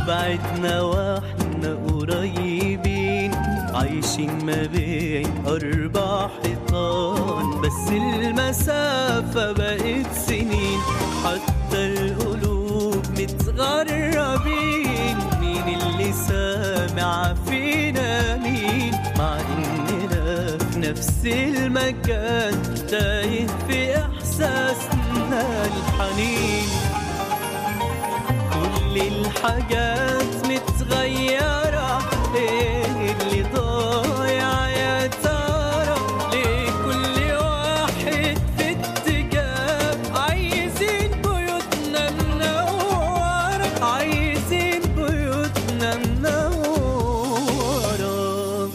بعدنا واحنا قريبين عايشين ما بين أربع حيطان بس المسافة بقت سنين حتى القلوب متغربين مين اللي سامع فينا مين مع إننا في نفس المكان تايه في إحساسنا الحنين كل الحاجات متغيرة ايه اللي ضايع يا ترى ليه كل واحد في اتجاه عايزين بيوتنا منورة عايزين بيوتنا منورة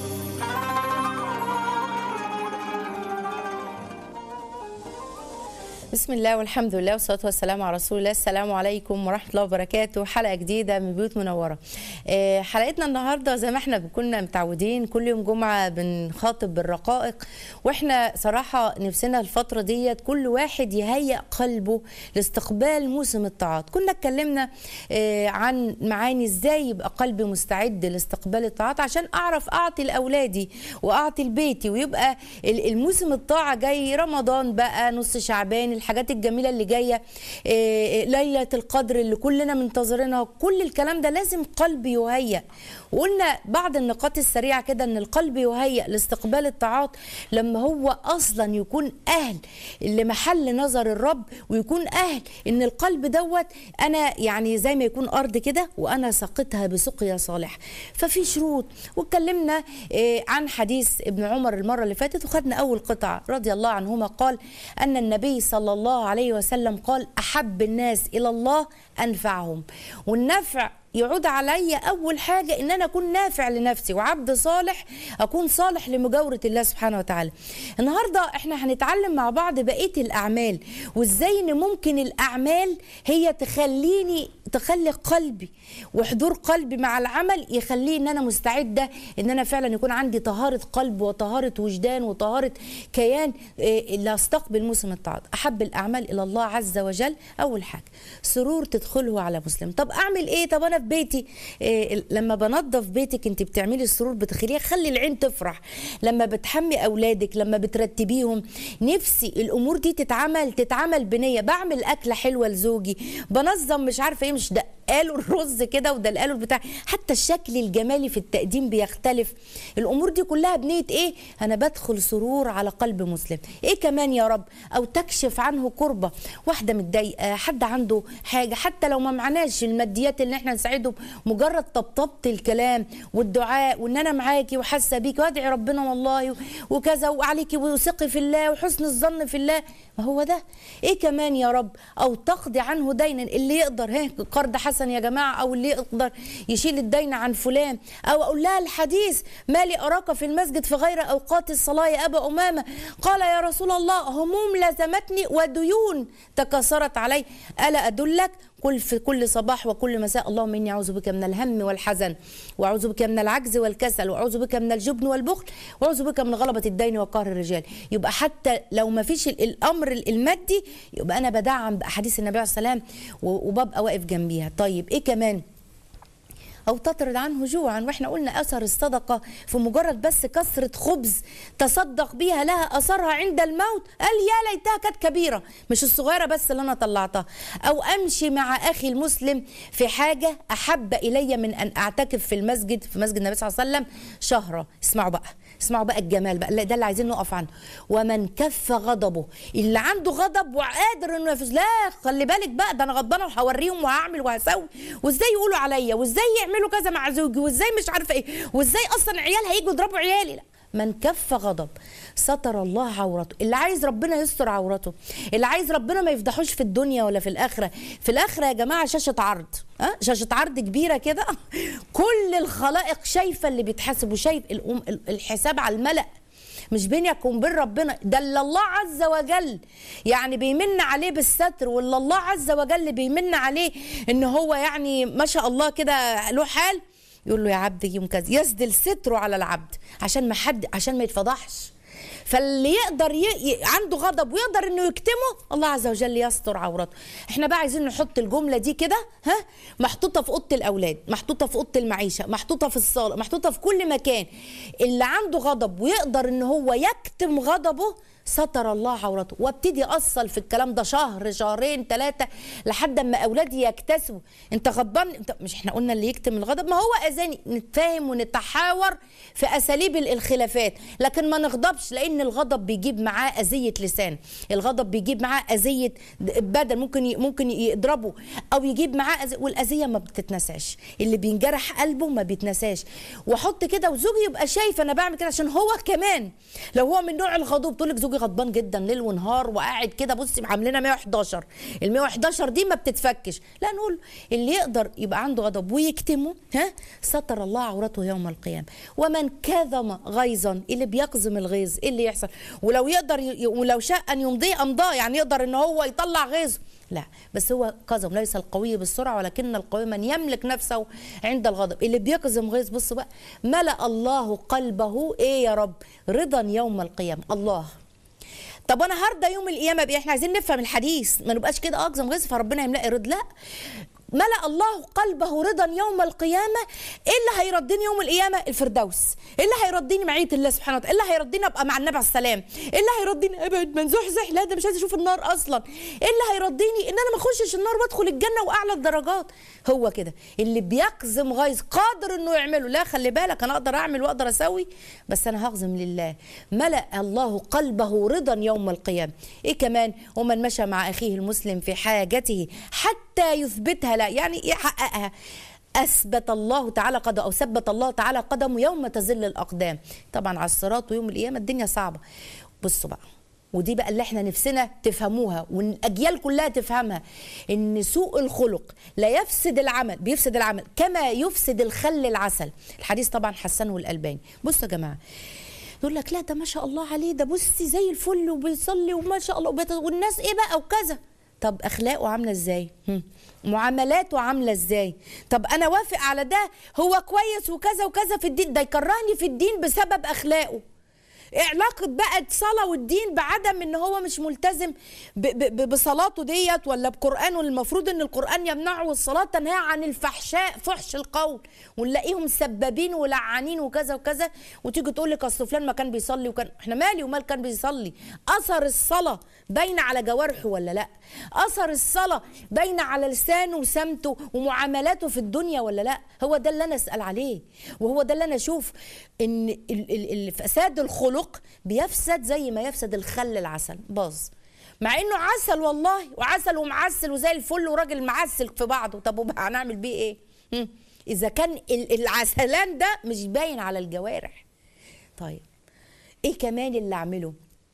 بسم الله والحمد لله والصلاه والسلام على رسول الله السلام عليكم ورحمه الله وبركاته حلقه جديده من بيوت منوره آه، حلقتنا النهارده زي ما احنا كنا متعودين كل يوم جمعه بنخاطب بالرقائق واحنا صراحه نفسنا الفتره ديت كل واحد يهيئ قلبه لاستقبال موسم الطاعات كنا اتكلمنا آه، عن معاني ازاي يبقى قلبي مستعد لاستقبال الطاعات عشان اعرف اعطي لاولادي واعطي لبيتي ويبقى ال- الموسم الطاعه جاي رمضان بقى نص شعبان الحاجات الجميله اللي جايه آه، ليله القدر اللي كلنا منتظرينها كل الكلام ده لازم قلبي يهيأ وقلنا بعض النقاط السريعه كده ان القلب يهيأ لاستقبال الطاعات لما هو اصلا يكون اهل لمحل نظر الرب ويكون اهل ان القلب دوت انا يعني زي ما يكون ارض كده وانا سقيتها بسقيا صالح ففي شروط واتكلمنا آه، عن حديث ابن عمر المره اللي فاتت وخدنا اول قطعه رضي الله عنهما قال ان النبي صلى الله عليه وسلم قال احب الناس الى الله انفعهم والنفع يعود علي اول حاجه ان انا اكون نافع لنفسي وعبد صالح اكون صالح لمجاوره الله سبحانه وتعالى النهارده احنا هنتعلم مع بعض بقيه الاعمال وازاي ان ممكن الاعمال هي تخليني تخلي قلبي وحضور قلبي مع العمل يخليه ان انا مستعده ان انا فعلا يكون عندي طهاره قلب وطهاره وجدان وطهاره كيان إيه، اللي استقبل موسم الطاعات احب الاعمال الى الله عز وجل اول حاجه سرور تدخله على مسلم طب اعمل ايه طب انا في بيتي إيه لما بنظف بيتك انت بتعملي السرور بتخليها خلي العين تفرح لما بتحمي اولادك لما بترتبيهم نفسي الامور دي تتعمل تتعمل بنيه بعمل اكله حلوه لزوجي بنظم مش عارفه ايه مش دقاله الرز كده ودلقاله البتاع حتى الشكل الجمالي في التقديم بيختلف الامور دي كلها بنيه ايه انا بدخل سرور على قلب مسلم ايه كمان يا رب او تكشف عنه كربه واحده متضايقه حد عنده حاجه حتى لو ما معناش الماديات اللي احنا نساعدهم مجرد طبطبه الكلام والدعاء وان انا معاكي وحاسه بيكي وادعي ربنا والله و- وكذا وعليكي وثقي في الله وحسن الظن في الله ما هو ده ايه كمان يا رب او تقضي عنه دينا اللي يقدر ها قرض حسن يا جماعه او اللي يقدر يشيل الدين عن فلان او اقول لها الحديث ما لي اراك في المسجد في غير اوقات الصلاه يا ابا امامه قال يا رسول الله هموم لزمتني وديون تكاثرت علي الا ادلك قل في كل صباح وكل مساء اللهم اني اعوذ بك من الهم والحزن واعوذ بك من العجز والكسل واعوذ بك من الجبن والبخل واعوذ بك من غلبة الدين وقهر الرجال يبقى حتى لو ما فيش ال- الامر المادي يبقى انا بدعم باحاديث النبي عليه السلام و- وببقى واقف جنبيها طيب ايه كمان او تطرد عنه جوعا واحنا قلنا اثر الصدقه في مجرد بس كسره خبز تصدق بيها لها اثرها عند الموت قال يا ليتها كانت كبيره مش الصغيره بس اللي انا طلعتها او امشي مع اخي المسلم في حاجه احب الي من ان اعتكف في المسجد في مسجد النبي صلى الله عليه وسلم شهرا اسمعوا بقى اسمعوا بقى الجمال بقى لا، ده اللي عايزين نقف عنه ومن كف غضبه اللي عنده غضب وقادر انه ينفذ لا خلي بالك بقى ده انا غضبانه وهوريهم وهعمل وهسوي وازاي يقولوا عليا وازاي يعملوا كذا مع زوجي وازاي مش عارفه ايه وازاي اصلا عيال هيجوا يضربوا عيالي لا من كف غضب ستر الله عورته اللي عايز ربنا يستر عورته اللي عايز ربنا ما يفضحوش في الدنيا ولا في الاخره في الاخره يا جماعه شاشه عرض ها شاشه عرض كبيره كده كل الخلائق شايفه اللي بيتحاسب وشايف الأم- الحساب على الملأ مش بينك وبين ربنا ده اللي الله عز وجل يعني بيمن عليه بالستر واللي الله عز وجل بيمن عليه ان هو يعني ما شاء الله كده له حال يقول له يا عبد يوم كذا يسدل ستره على العبد عشان ما حد عشان ما يتفضحش فاللي يقدر ي... ي... عنده غضب ويقدر انه يكتمه الله عز وجل يستر عورته احنا بقى عايزين نحط الجمله دي كده ها محطوطه في اوضه الاولاد محطوطه في اوضه المعيشه محطوطه في الصاله محطوطه في كل مكان اللي عنده غضب ويقدر ان هو يكتم غضبه ستر الله عورته وابتدي اصل في الكلام ده شهر شهرين ثلاثه لحد ما اولادي يكتسبوا انت غضبان انت مش احنا قلنا اللي يكتم الغضب ما هو اذاني نتفاهم ونتحاور في اساليب ال- الخلافات لكن ما نغضبش لان الغضب بيجيب معاه اذيه لسان الغضب بيجيب معاه اذيه بدن ممكن ي- ممكن يضربه او يجيب معاه أذية والاذيه ما بتتنساش اللي بينجرح قلبه ما بيتنساش واحط كده وزوجي يبقى شايف انا بعمل كده عشان هو كمان لو هو من نوع الغضوب تقول لك زوجي غضبان جدا ليل ونهار وقاعد كده بصي عاملنا 111 ال 111 دي ما بتتفكش لا نقول اللي يقدر يبقى عنده غضب ويكتمه ها ستر الله عورته يوم القيامه ومن كظم غيظا اللي بيقزم الغيظ ايه اللي يحصل ولو يقدر ي... ولو شاء ان يمضيه امضاه يعني يقدر ان هو يطلع غيظه لا بس هو كظم ليس القوي بالسرعه ولكن القوي من يملك نفسه عند الغضب اللي بيقزم غيظ بص بقى ملأ الله قلبه ايه يا رب رضا يوم القيامه الله طب انا هرضى يوم القيامه بايه احنا عايزين نفهم الحديث ما نبقاش كده اقزم غيظ فربنا يملأ رضا لا ملأ الله قلبه رضا يوم القيامة إيه اللي هيردني يوم القيامة الفردوس إيه اللي هيردني معية الله سبحانه وتعالى إيه اللي هيردني أبقى مع النبي عليه السلام إيه اللي هيردني أبعد من زحزح لا ده مش عايز أشوف النار أصلا إيه اللي هيردني إن أنا ما أخشش النار وأدخل الجنة وأعلى الدرجات هو كده اللي بيقزم غيظ قادر إنه يعمله لا خلي بالك أنا أقدر أعمل وأقدر أسوي بس أنا هغزم لله ملأ الله قلبه رضا يوم القيامة إيه كمان ومن مشى مع أخيه المسلم في حاجته حتى يثبتها لا يعني يحققها اثبت الله تعالى قدم او ثبت الله تعالى قدمه يوم تزل الاقدام طبعا على الصراط ويوم القيامه الدنيا صعبه بصوا بقى ودي بقى اللي احنا نفسنا تفهموها والاجيال كلها تفهمها ان سوء الخلق لا يفسد العمل بيفسد العمل كما يفسد الخل العسل الحديث طبعا حسنه الالباني بصوا يا جماعه يقول لك لا ده ما شاء الله عليه ده بصي زي الفل وبيصلي وما شاء الله وبيت... والناس ايه بقى وكذا طب اخلاقه عامله ازاي هم. معاملاته عامله ازاي طب انا وافق على ده هو كويس وكذا وكذا في الدين ده يكرهني في الدين بسبب اخلاقه إيه علاقة بقى الصلاة والدين بعدم ان هو مش ملتزم ب- ب- ب- بصلاته ديت ولا بقرآنه المفروض ان القرآن يمنعه والصلاة تنهى عن الفحشاء فحش القول ونلاقيهم سبابين ولعانين وكذا وكذا وتيجي تقول لك اصل فلان ما كان بيصلي وكان احنا مالي ومال كان بيصلي اثر الصلاة باين على جوارحه ولا لا اثر الصلاة باين على لسانه وسمته ومعاملاته في الدنيا ولا لا هو ده اللي انا اسال عليه وهو ده اللي انا اشوف ان ال- ال- ال- فساد الخلق بيفسد زي ما يفسد الخل العسل باظ مع انه عسل والله وعسل ومعسل وزي الفل وراجل معسل في بعضه طب وبقى هنعمل بيه ايه هم؟ اذا كان ال- العسلان ده مش باين على الجوارح طيب ايه كمان اللي اعمله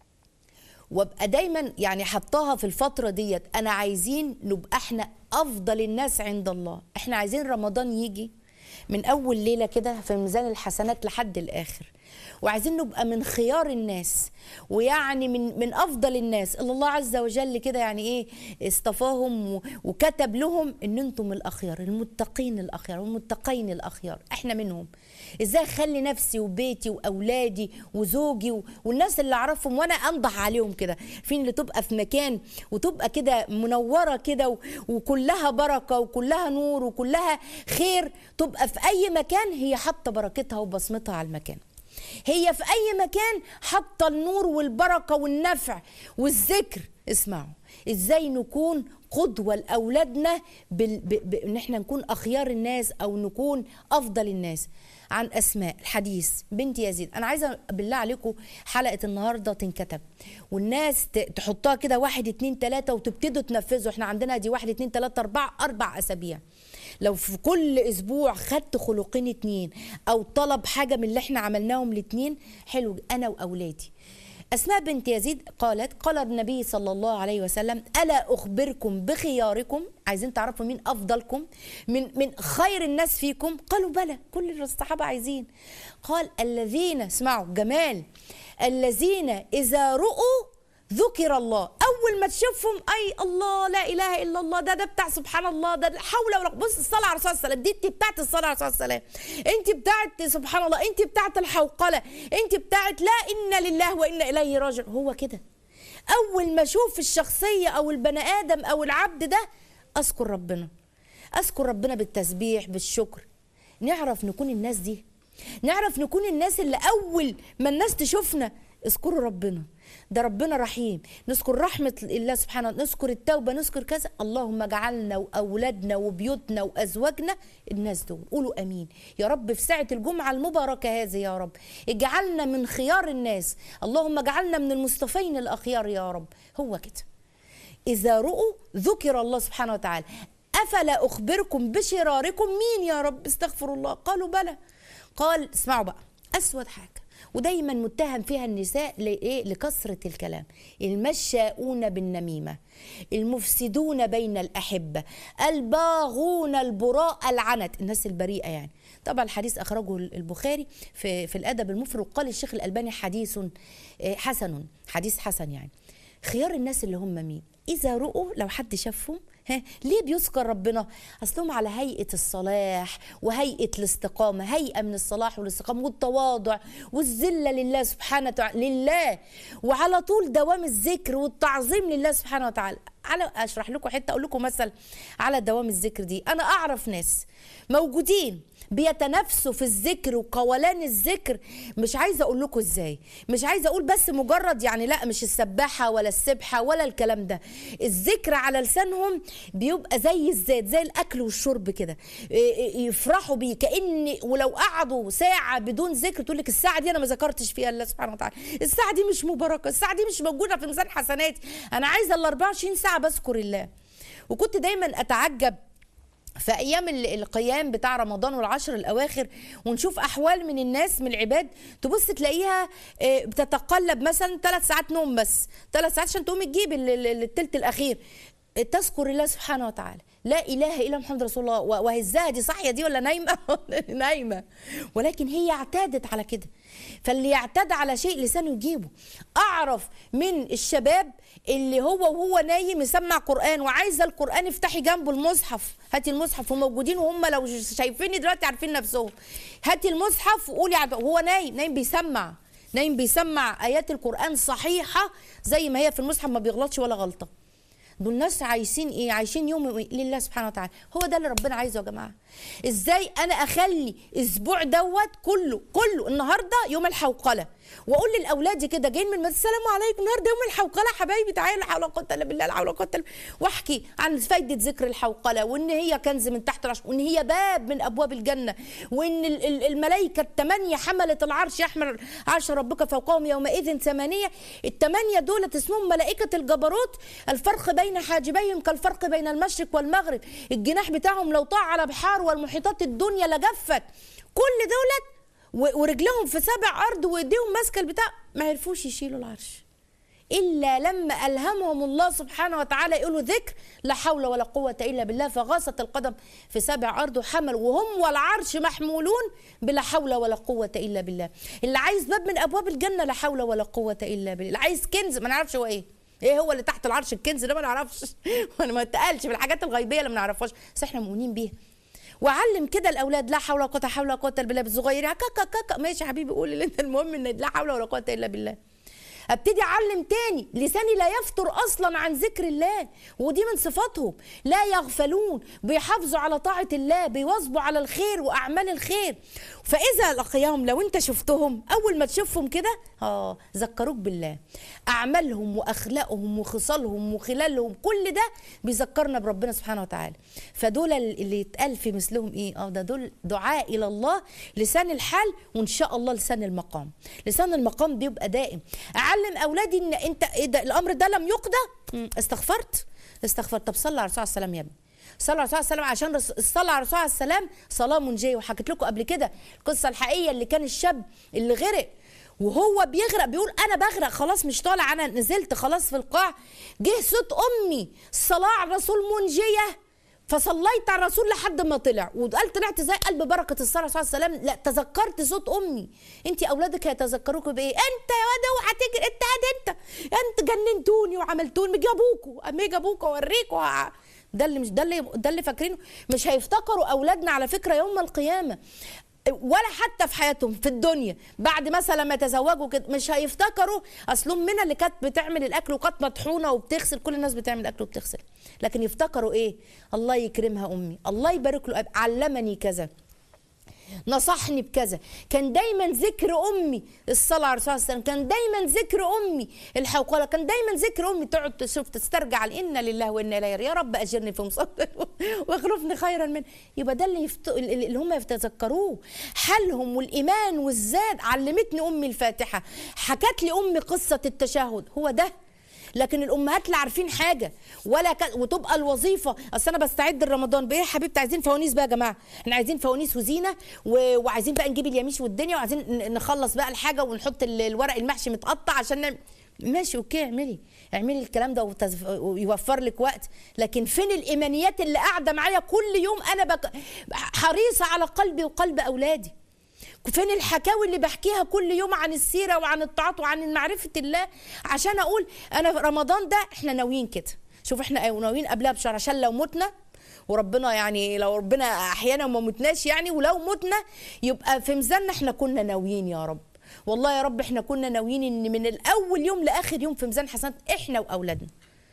وابقى دايما يعني حطاها في الفترة ديت انا عايزين نبقى احنا افضل الناس عند الله احنا عايزين رمضان يجي من اول ليلة كده في ميزان الحسنات لحد الاخر وعايزين نبقى من خيار الناس ويعني من من افضل الناس اللي الله عز وجل كده يعني ايه اصطفاهم و- وكتب لهم ان انتم الاخيار المتقين الاخيار والمتقين الاخيار احنا منهم ازاي اخلي نفسي وبيتي واولادي وزوجي و- والناس اللي اعرفهم وانا انضح عليهم كده فين اللي تبقى في مكان وتبقى كده منوره كده و- وكلها بركه وكلها نور وكلها خير تبقى في اي مكان هي حاطه بركتها وبصمتها على المكان هي في اي مكان حاطه النور والبركه والنفع والذكر اسمعوا ازاي نكون قدوه لاولادنا بال... ب... ب... ان احنا نكون اخيار الناس او نكون افضل الناس عن اسماء الحديث بنت يزيد انا عايزه بالله عليكم حلقه النهارده تنكتب والناس ت... تحطها كده واحد اتنين تلاته وتبتدوا تنفذوا احنا عندنا دي واحد اتنين تلاته اربعه اربع اسابيع لو في كل اسبوع خدت خلقين اتنين او طلب حاجه من اللي احنا عملناهم الاتنين حلو انا واولادي اسماء بنت يزيد قالت قال النبي صلى الله عليه وسلم الا اخبركم بخياركم عايزين تعرفوا مين افضلكم من من خير الناس فيكم قالوا بلى كل الصحابه عايزين قال الذين اسمعوا جمال الذين اذا رؤوا ذكر الله اول ما تشوفهم اي الله لا اله الا الله ده ده بتاع سبحان الله ده حول ولا بص الصلاه على الرسول صلى الله عليه وسلم دي انت بتاعت الصلاه على الرسول صلى الله عليه وسلم انت بتاعت سبحان الله انت بتاعت الحوقله انت بتاعت لا انا لله وانا اليه راجعون هو كده اول ما اشوف الشخصيه او البني ادم او العبد ده اذكر ربنا اذكر ربنا بالتسبيح بالشكر نعرف نكون الناس دي نعرف نكون الناس اللي اول ما الناس تشوفنا اذكروا ربنا ده ربنا رحيم نذكر رحمة الله سبحانه نذكر التوبة نذكر كذا اللهم اجعلنا وأولادنا وبيوتنا وأزواجنا الناس دول قولوا أمين يا رب في ساعة الجمعة المباركة هذه يا رب اجعلنا من خيار الناس اللهم اجعلنا من المصطفين الأخيار يا رب هو كده إذا رؤوا ذكر الله سبحانه وتعالى أفلا أخبركم بشراركم مين يا رب استغفر الله قالوا بلى قال اسمعوا بقى أسود حاجة ودايما متهم فيها النساء لإيه لكثرة الكلام المشاؤون بالنميمة المفسدون بين الأحبة الباغون البراء العنت الناس البريئة يعني طبعا الحديث أخرجه البخاري في, في الأدب المفرد قال الشيخ الألباني حديث حسن حديث حسن يعني خيار الناس اللي هم مين إذا رؤوا لو حد شافهم ها ليه بيذكر ربنا اصلهم على هيئه الصلاح وهيئه الاستقامه هيئه من الصلاح والاستقامه والتواضع والذله لله سبحانه وتعالى لله وعلى طول دوام الذكر والتعظيم لله سبحانه وتعالى على اشرح لكم حته اقول لكم مثل على دوام الذكر دي انا اعرف ناس موجودين بيتنافسوا في الذكر وقولان الذكر مش عايزه اقول لكم ازاي مش عايزه اقول بس مجرد يعني لا مش السباحه ولا السبحه ولا الكلام ده الذكر على لسانهم بيبقى زي الزيت زي الاكل والشرب كده يفرحوا بيه كان ولو قعدوا ساعه بدون ذكر تقول لك الساعه دي انا ما ذكرتش فيها الله سبحانه وتعالى الساعه دي مش مباركه الساعه دي مش موجوده في ميزان حسناتي انا عايزه ال 24 ساعه بذكر الله وكنت دايما اتعجب في ايام القيام بتاع رمضان والعشر الاواخر ونشوف احوال من الناس من العباد تبص تلاقيها بتتقلب مثلا ثلاث ساعات نوم بس ثلاث ساعات عشان تقوم تجيب الثلث الاخير تذكر الله سبحانه وتعالى لا اله الا محمد رسول الله وهزها دي صاحيه دي ولا نايمه نايمه ولكن هي اعتادت على كده فاللي يعتاد على شيء لسانه يجيبه اعرف من الشباب اللي هو وهو نايم يسمع قران وعايزه القران افتحي جنبه المصحف هاتي المصحف وموجودين وهم لو شايفيني دلوقتي عارفين نفسهم هاتي المصحف وقولي وهو نايم نايم بيسمع نايم بيسمع ايات القران صحيحه زي ما هي في المصحف ما بيغلطش ولا غلطه دول ناس عايشين ايه عايشين يوم لله سبحانه وتعالى هو ده اللي ربنا عايزه يا جماعه ازاي انا اخلي اسبوع دوت كله كله النهارده يوم الحوقله واقول لاولادي كده جايين من المدرسه السلام عليكم النهارده يوم الحوقله حبايبي تعالوا لا حول ولا قوه الا بالله لا حول ولا قوه الا واحكي عن فايده ذكر الحوقله وان هي كنز من تحت العرش وان هي باب من ابواب الجنه وان الملائكه الثمانيه حمله العرش يحمل عرش ربك فوقهم يومئذ ثمانيه الثمانيه دول اسمهم ملائكه الجبروت الفرق بين حاجبيهم كالفرق بين المشرق والمغرب الجناح بتاعهم لو طاع على بحار والمحيطات الدنيا لجفت كل دولت ورجلهم في سبع ارض وايديهم ماسكه البتاع ما عرفوش يشيلوا العرش الا لما الهمهم الله سبحانه وتعالى يقولوا ذكر لا حول ولا قوه الا بالله فغاصت القدم في سبع ارض وحمل وهم والعرش محمولون بلا حول ولا قوه الا بالله اللي عايز باب من ابواب الجنه لا حول ولا قوه الا بالله اللي عايز كنز ما نعرفش هو ايه ايه هو اللي تحت العرش الكنز ده ما نعرفش وانا ما اتقالش في الحاجات الغيبيه اللي ما نعرفهاش بس احنا مؤمنين بيها وعلم كده الاولاد لا حول ولا قوه حول ولا قوه الا بالله بالصغير كاكا كاكا ماشي يا حبيبي قول اللي انت المهم ان لا حول ولا قوه الا بالله ابتدي اعلم تاني لساني لا يفتر اصلا عن ذكر الله ودي من صفاتهم لا يغفلون بيحافظوا على طاعه الله بيواظبوا على الخير واعمال الخير فاذا لقياهم لو انت شفتهم اول ما تشوفهم كده اه ذكروك بالله اعمالهم واخلاقهم وخصالهم وخلالهم كل ده بيذكرنا بربنا سبحانه وتعالى فدول اللي يتقال في مثلهم ايه اه ده دول دعاء الى الله لسان الحال وان شاء الله لسان المقام لسان المقام بيبقى دائم اعلم اولادي ان انت إيه ده الامر ده لم يقضى استغفرت استغفرت طب صلى على الرسول عليه السلام يا ابني صلى على الرسول عليه السلام عشان الصلاة على الرسول عليه السلام صلاة منجية وحكيت لكم قبل كده القصة الحقيقية اللي كان الشاب اللي غرق وهو بيغرق بيقول انا بغرق خلاص مش طالع انا نزلت خلاص في القاع جه صوت امي الصلاه على الرسول منجيه فصليت على الرسول لحد ما طلع وقال طلعت زي قلب بركه الصلاه صلى الله عليه وسلم لا تذكرت صوت امي انت اولادك هيتذكروك بايه انت يا واد اوعى تجري انت قاعد انت انت جننتوني وعملتوني جابوكوا اما جابوكوا اوريكوا ه- ده اللي مش ده اللي ده اللي فاكرينه مش هيفتكروا اولادنا على فكره يوم القيامه ولا حتى في حياتهم في الدنيا بعد مثلا ما يتزوجوا كده مش هيفتكروا اصل امنا اللي كانت بتعمل الاكل وكانت مطحونه وبتغسل كل الناس بتعمل اكل وبتغسل لكن يفتكروا ايه الله يكرمها امي الله يبارك له أب- علمني كذا نصحني بكذا كان دايما ذكر امي الصلاه على الرسول صلى الله عليه وسلم كان دايما ذكر امي الحوقله كان دايما ذكر امي تقعد تشوف تسترجع انا لله وانا اليه راجعون. يا رب اجرني في مصيبتي واخلفني خيرا منه يبقى ده اللي, يفت... اللي هم يتذكروه حالهم والايمان والزاد علمتني امي الفاتحه حكت لي امي قصه التشهد هو ده لكن الامهات لا عارفين حاجه ولا ك... وتبقى الوظيفه اصل انا بستعد لرمضان بايه يا حبيبتي عايزين فوانيس بقى يا جماعه احنا عايزين فوانيس وزينه و... وعايزين بقى نجيب اليميش والدنيا وعايزين ن- نخلص بقى الحاجه ونحط ال- الورق المحشي متقطع عشان نعمل ماشي اوكي اعملي اعملي الكلام ده وتز... ويوفر لك وقت لكن فين الايمانيات اللي قاعده معايا كل يوم انا بك... حريصه على قلبي وقلب اولادي فين الحكاوي اللي بحكيها كل يوم عن السيره وعن الطاعات وعن معرفه الله عشان اقول انا في رمضان ده احنا ناويين كده شوف احنا ناويين قبلها بشهر عشان لو متنا وربنا يعني لو ربنا احيانا وما متناش يعني ولو متنا يبقى في ميزاننا احنا كنا ناويين يا رب والله يا رب احنا كنا ناويين ان من الاول يوم لاخر يوم في ميزان حسنات احنا واولادنا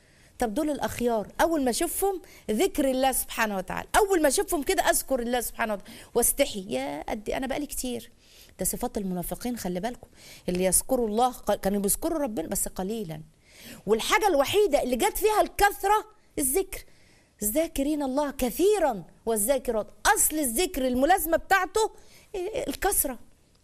طب دول الاخيار اول ما اشوفهم ذكر الله سبحانه وتعالى اول ما اشوفهم كده اذكر الله سبحانه وتعالى واستحي يا قد انا بقالي كتير ده صفات المنافقين خلي بالكم اللي يذكروا الله ق- كانوا بيذكروا ربنا بس قليلا والحاجه الوحيده اللي جت فيها الكثره الذكر الذاكرين الله كثيرا والذاكرات اصل الذكر الملازمه بتاعته إيه، الكثره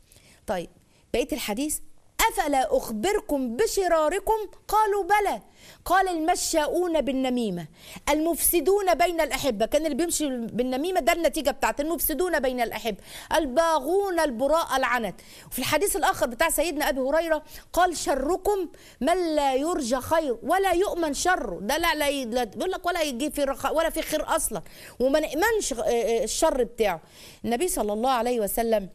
طيب بقيه الحديث افلا اخبركم بشراركم قالوا بلى قال المشاؤون بالنميمه المفسدون بين الاحبه كان اللي بيمشي بالنميمه ده النتيجه بتاعت المفسدون بين الاحبه الباغون البراء العنت وفي الحديث الاخر بتاع سيدنا ابي هريره قال شركم من لا يرجى خير ولا يؤمن شره ده لا لا, ي- لا بيقول لك ولا يجي في رخاء ولا في خير اصلا وما نامنش آه، آه، الشر بتاعه النبي صلى الله عليه وسلم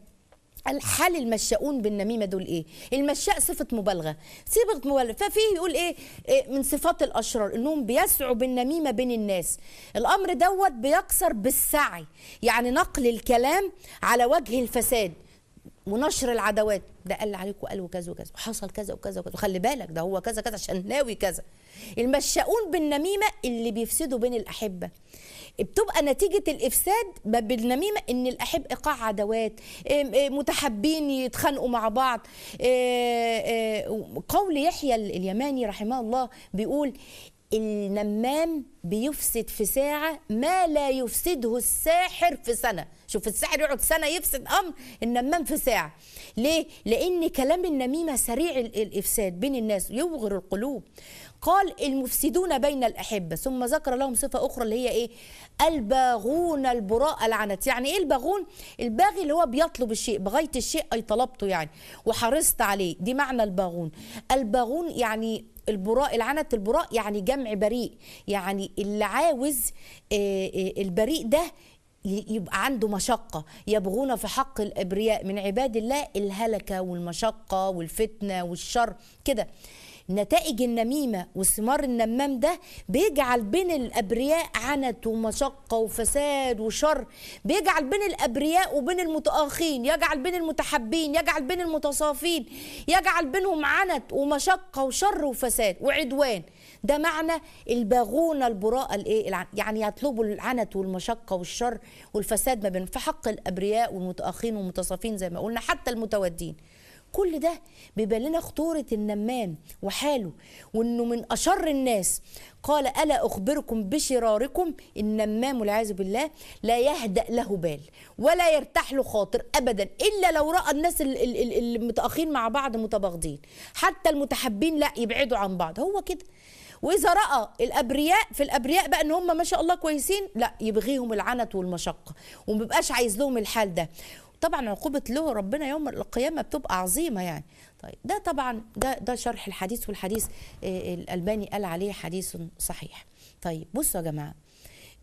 الحال المشاؤون بالنميمه دول ايه؟ المشاء صفه مبالغه، صفه مبالغه، ففيه يقول ايه؟ إيه من صفات الاشرار انهم بيسعوا بالنميمه بين الناس. الامر دوت بيكسر بالسعي، يعني نقل الكلام على وجه الفساد. ونشر العداوات ده قال عليكم قالوا كذا وكذا وحصل كذا وكذا وكذا وخلي بالك ده هو كذا كذا عشان ناوي كذا المشاؤون بالنميمه اللي بيفسدوا بين الاحبه بتبقى نتيجة الإفساد ب- بالنميمة إن الأحب إيقاع عداوات إم- إم متحابين يتخانقوا مع بعض إيه- إيه، قول يحيى اليماني رحمه الله بيقول النمام بيفسد في ساعة ما لا يفسده الساحر في سنة شوف الساحر يقعد سنة يفسد أمر النمام في ساعة ليه؟ لأن كلام النميمة سريع ال- الإفساد بين الناس يوغر القلوب قال المفسدون بين الأحبة ثم ذكر لهم صفة أخرى اللي هي إيه الباغون البراء العنت يعني إيه الباغون الباغي اللي هو بيطلب الشيء بغاية الشيء أي طلبته يعني وحرصت عليه دي معنى الباغون الباغون يعني البراء العنت البراء يعني جمع بريء يعني اللي عاوز آه، آه، البريء ده ي- يبقى عنده مشقة يبغون في حق الأبرياء من عباد الله الهلكة والمشقة والفتنة والشر كده نتائج النميمة وثمار النمام ده بيجعل بين الأبرياء عنت ومشقة وفساد وشر بيجعل بين الأبرياء وبين المتآخين يجعل بين المتحبين يجعل بين المتصافين يجعل بينهم عنت ومشقة وشر وفساد وعدوان ده معنى الباغون البراء الايه الع- يعني يطلبوا العنت والمشقه والشر والفساد ما بين في حق الابرياء والمتاخين والمتصافين زي ما قلنا حتى المتودين كل ده بيبان لنا خطوره النمام وحاله وانه من اشر الناس قال الا اخبركم بشراركم النمام والعياذ بالله لا يهدا له بال ولا يرتاح له خاطر ابدا الا لو راى الناس ال- ال- ال- المتاخين مع بعض متباغضين حتى المتحبين لا يبعدوا عن بعض هو كده واذا راى الابرياء في الابرياء بقى ان هم ما شاء الله كويسين لا يبغيهم العنت والمشقه وما بيبقاش عايز لهم الحال ده طبعا عقوبه له ربنا يوم القيامه بتبقى عظيمه يعني طيب ده طبعا ده ده شرح الحديث والحديث آه، الالباني قال عليه حديث صحيح طيب بصوا يا جماعه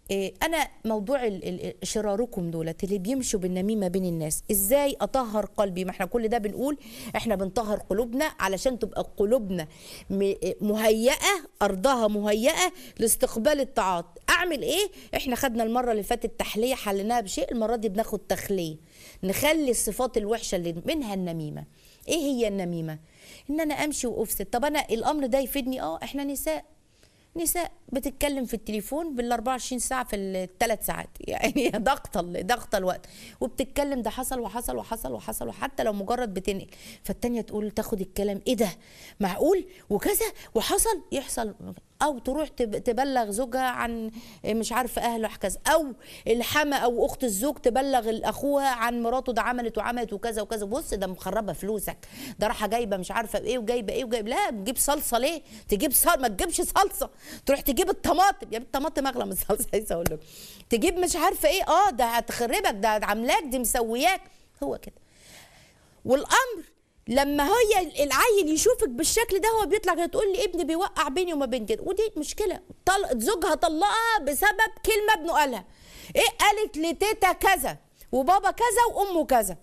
إيه انا موضوع ال- ال- شراركم دولت اللي بيمشوا بالنميمه بين الناس ازاي اطهر قلبي ما احنا كل ده بنقول احنا بنطهر قلوبنا علشان تبقى قلوبنا م- مهيئه ارضها مهيئه لاستقبال الطاعات اعمل ايه احنا خدنا المره اللي فاتت تحليه حليناها بشيء المره دي بناخد تخليه نخلي الصفات الوحشه اللي منها النميمه ايه هي النميمه ان انا امشي وافسد طب انا الامر ده يفيدني اه احنا نساء نساء بتتكلم في التليفون بال 24 ساعه في الثلاث ساعات يعني ضغط ال- ضغط الوقت وبتتكلم ده حصل وحصل وحصل وحصل وحتى لو مجرد بتنقل فالتانيه تقول تاخد الكلام ايه ده معقول وكذا وحصل يحصل او تروح تب- تبلغ زوجها عن مش عارفه اهله كذا او الحما او اخت الزوج تبلغ اخوها عن مراته ده عملت وعملت وكذا وكذا بص ده مخربه فلوسك ده راحه جايبه مش عارفه ايه وجايبه ايه وجايبه لا تجيب صلصه ليه تجيب صل... ما تجيبش صلصه تروح تجيب الطماطم يا الطماطم اغلى من الصلصه عايزه اقول لك تجيب مش عارفه ايه اه ده هتخربك ده عاملاك دي مسوياك هو كده والامر لما هي العيل يشوفك بالشكل ده هو بيطلع كده تقول لي ابني بيوقع بيني وما بين كده ودي مشكله طل... زوجها طلقها بسبب كلمه ابنه قالها ايه قالت لتيتا كذا وبابا كذا وامه كذا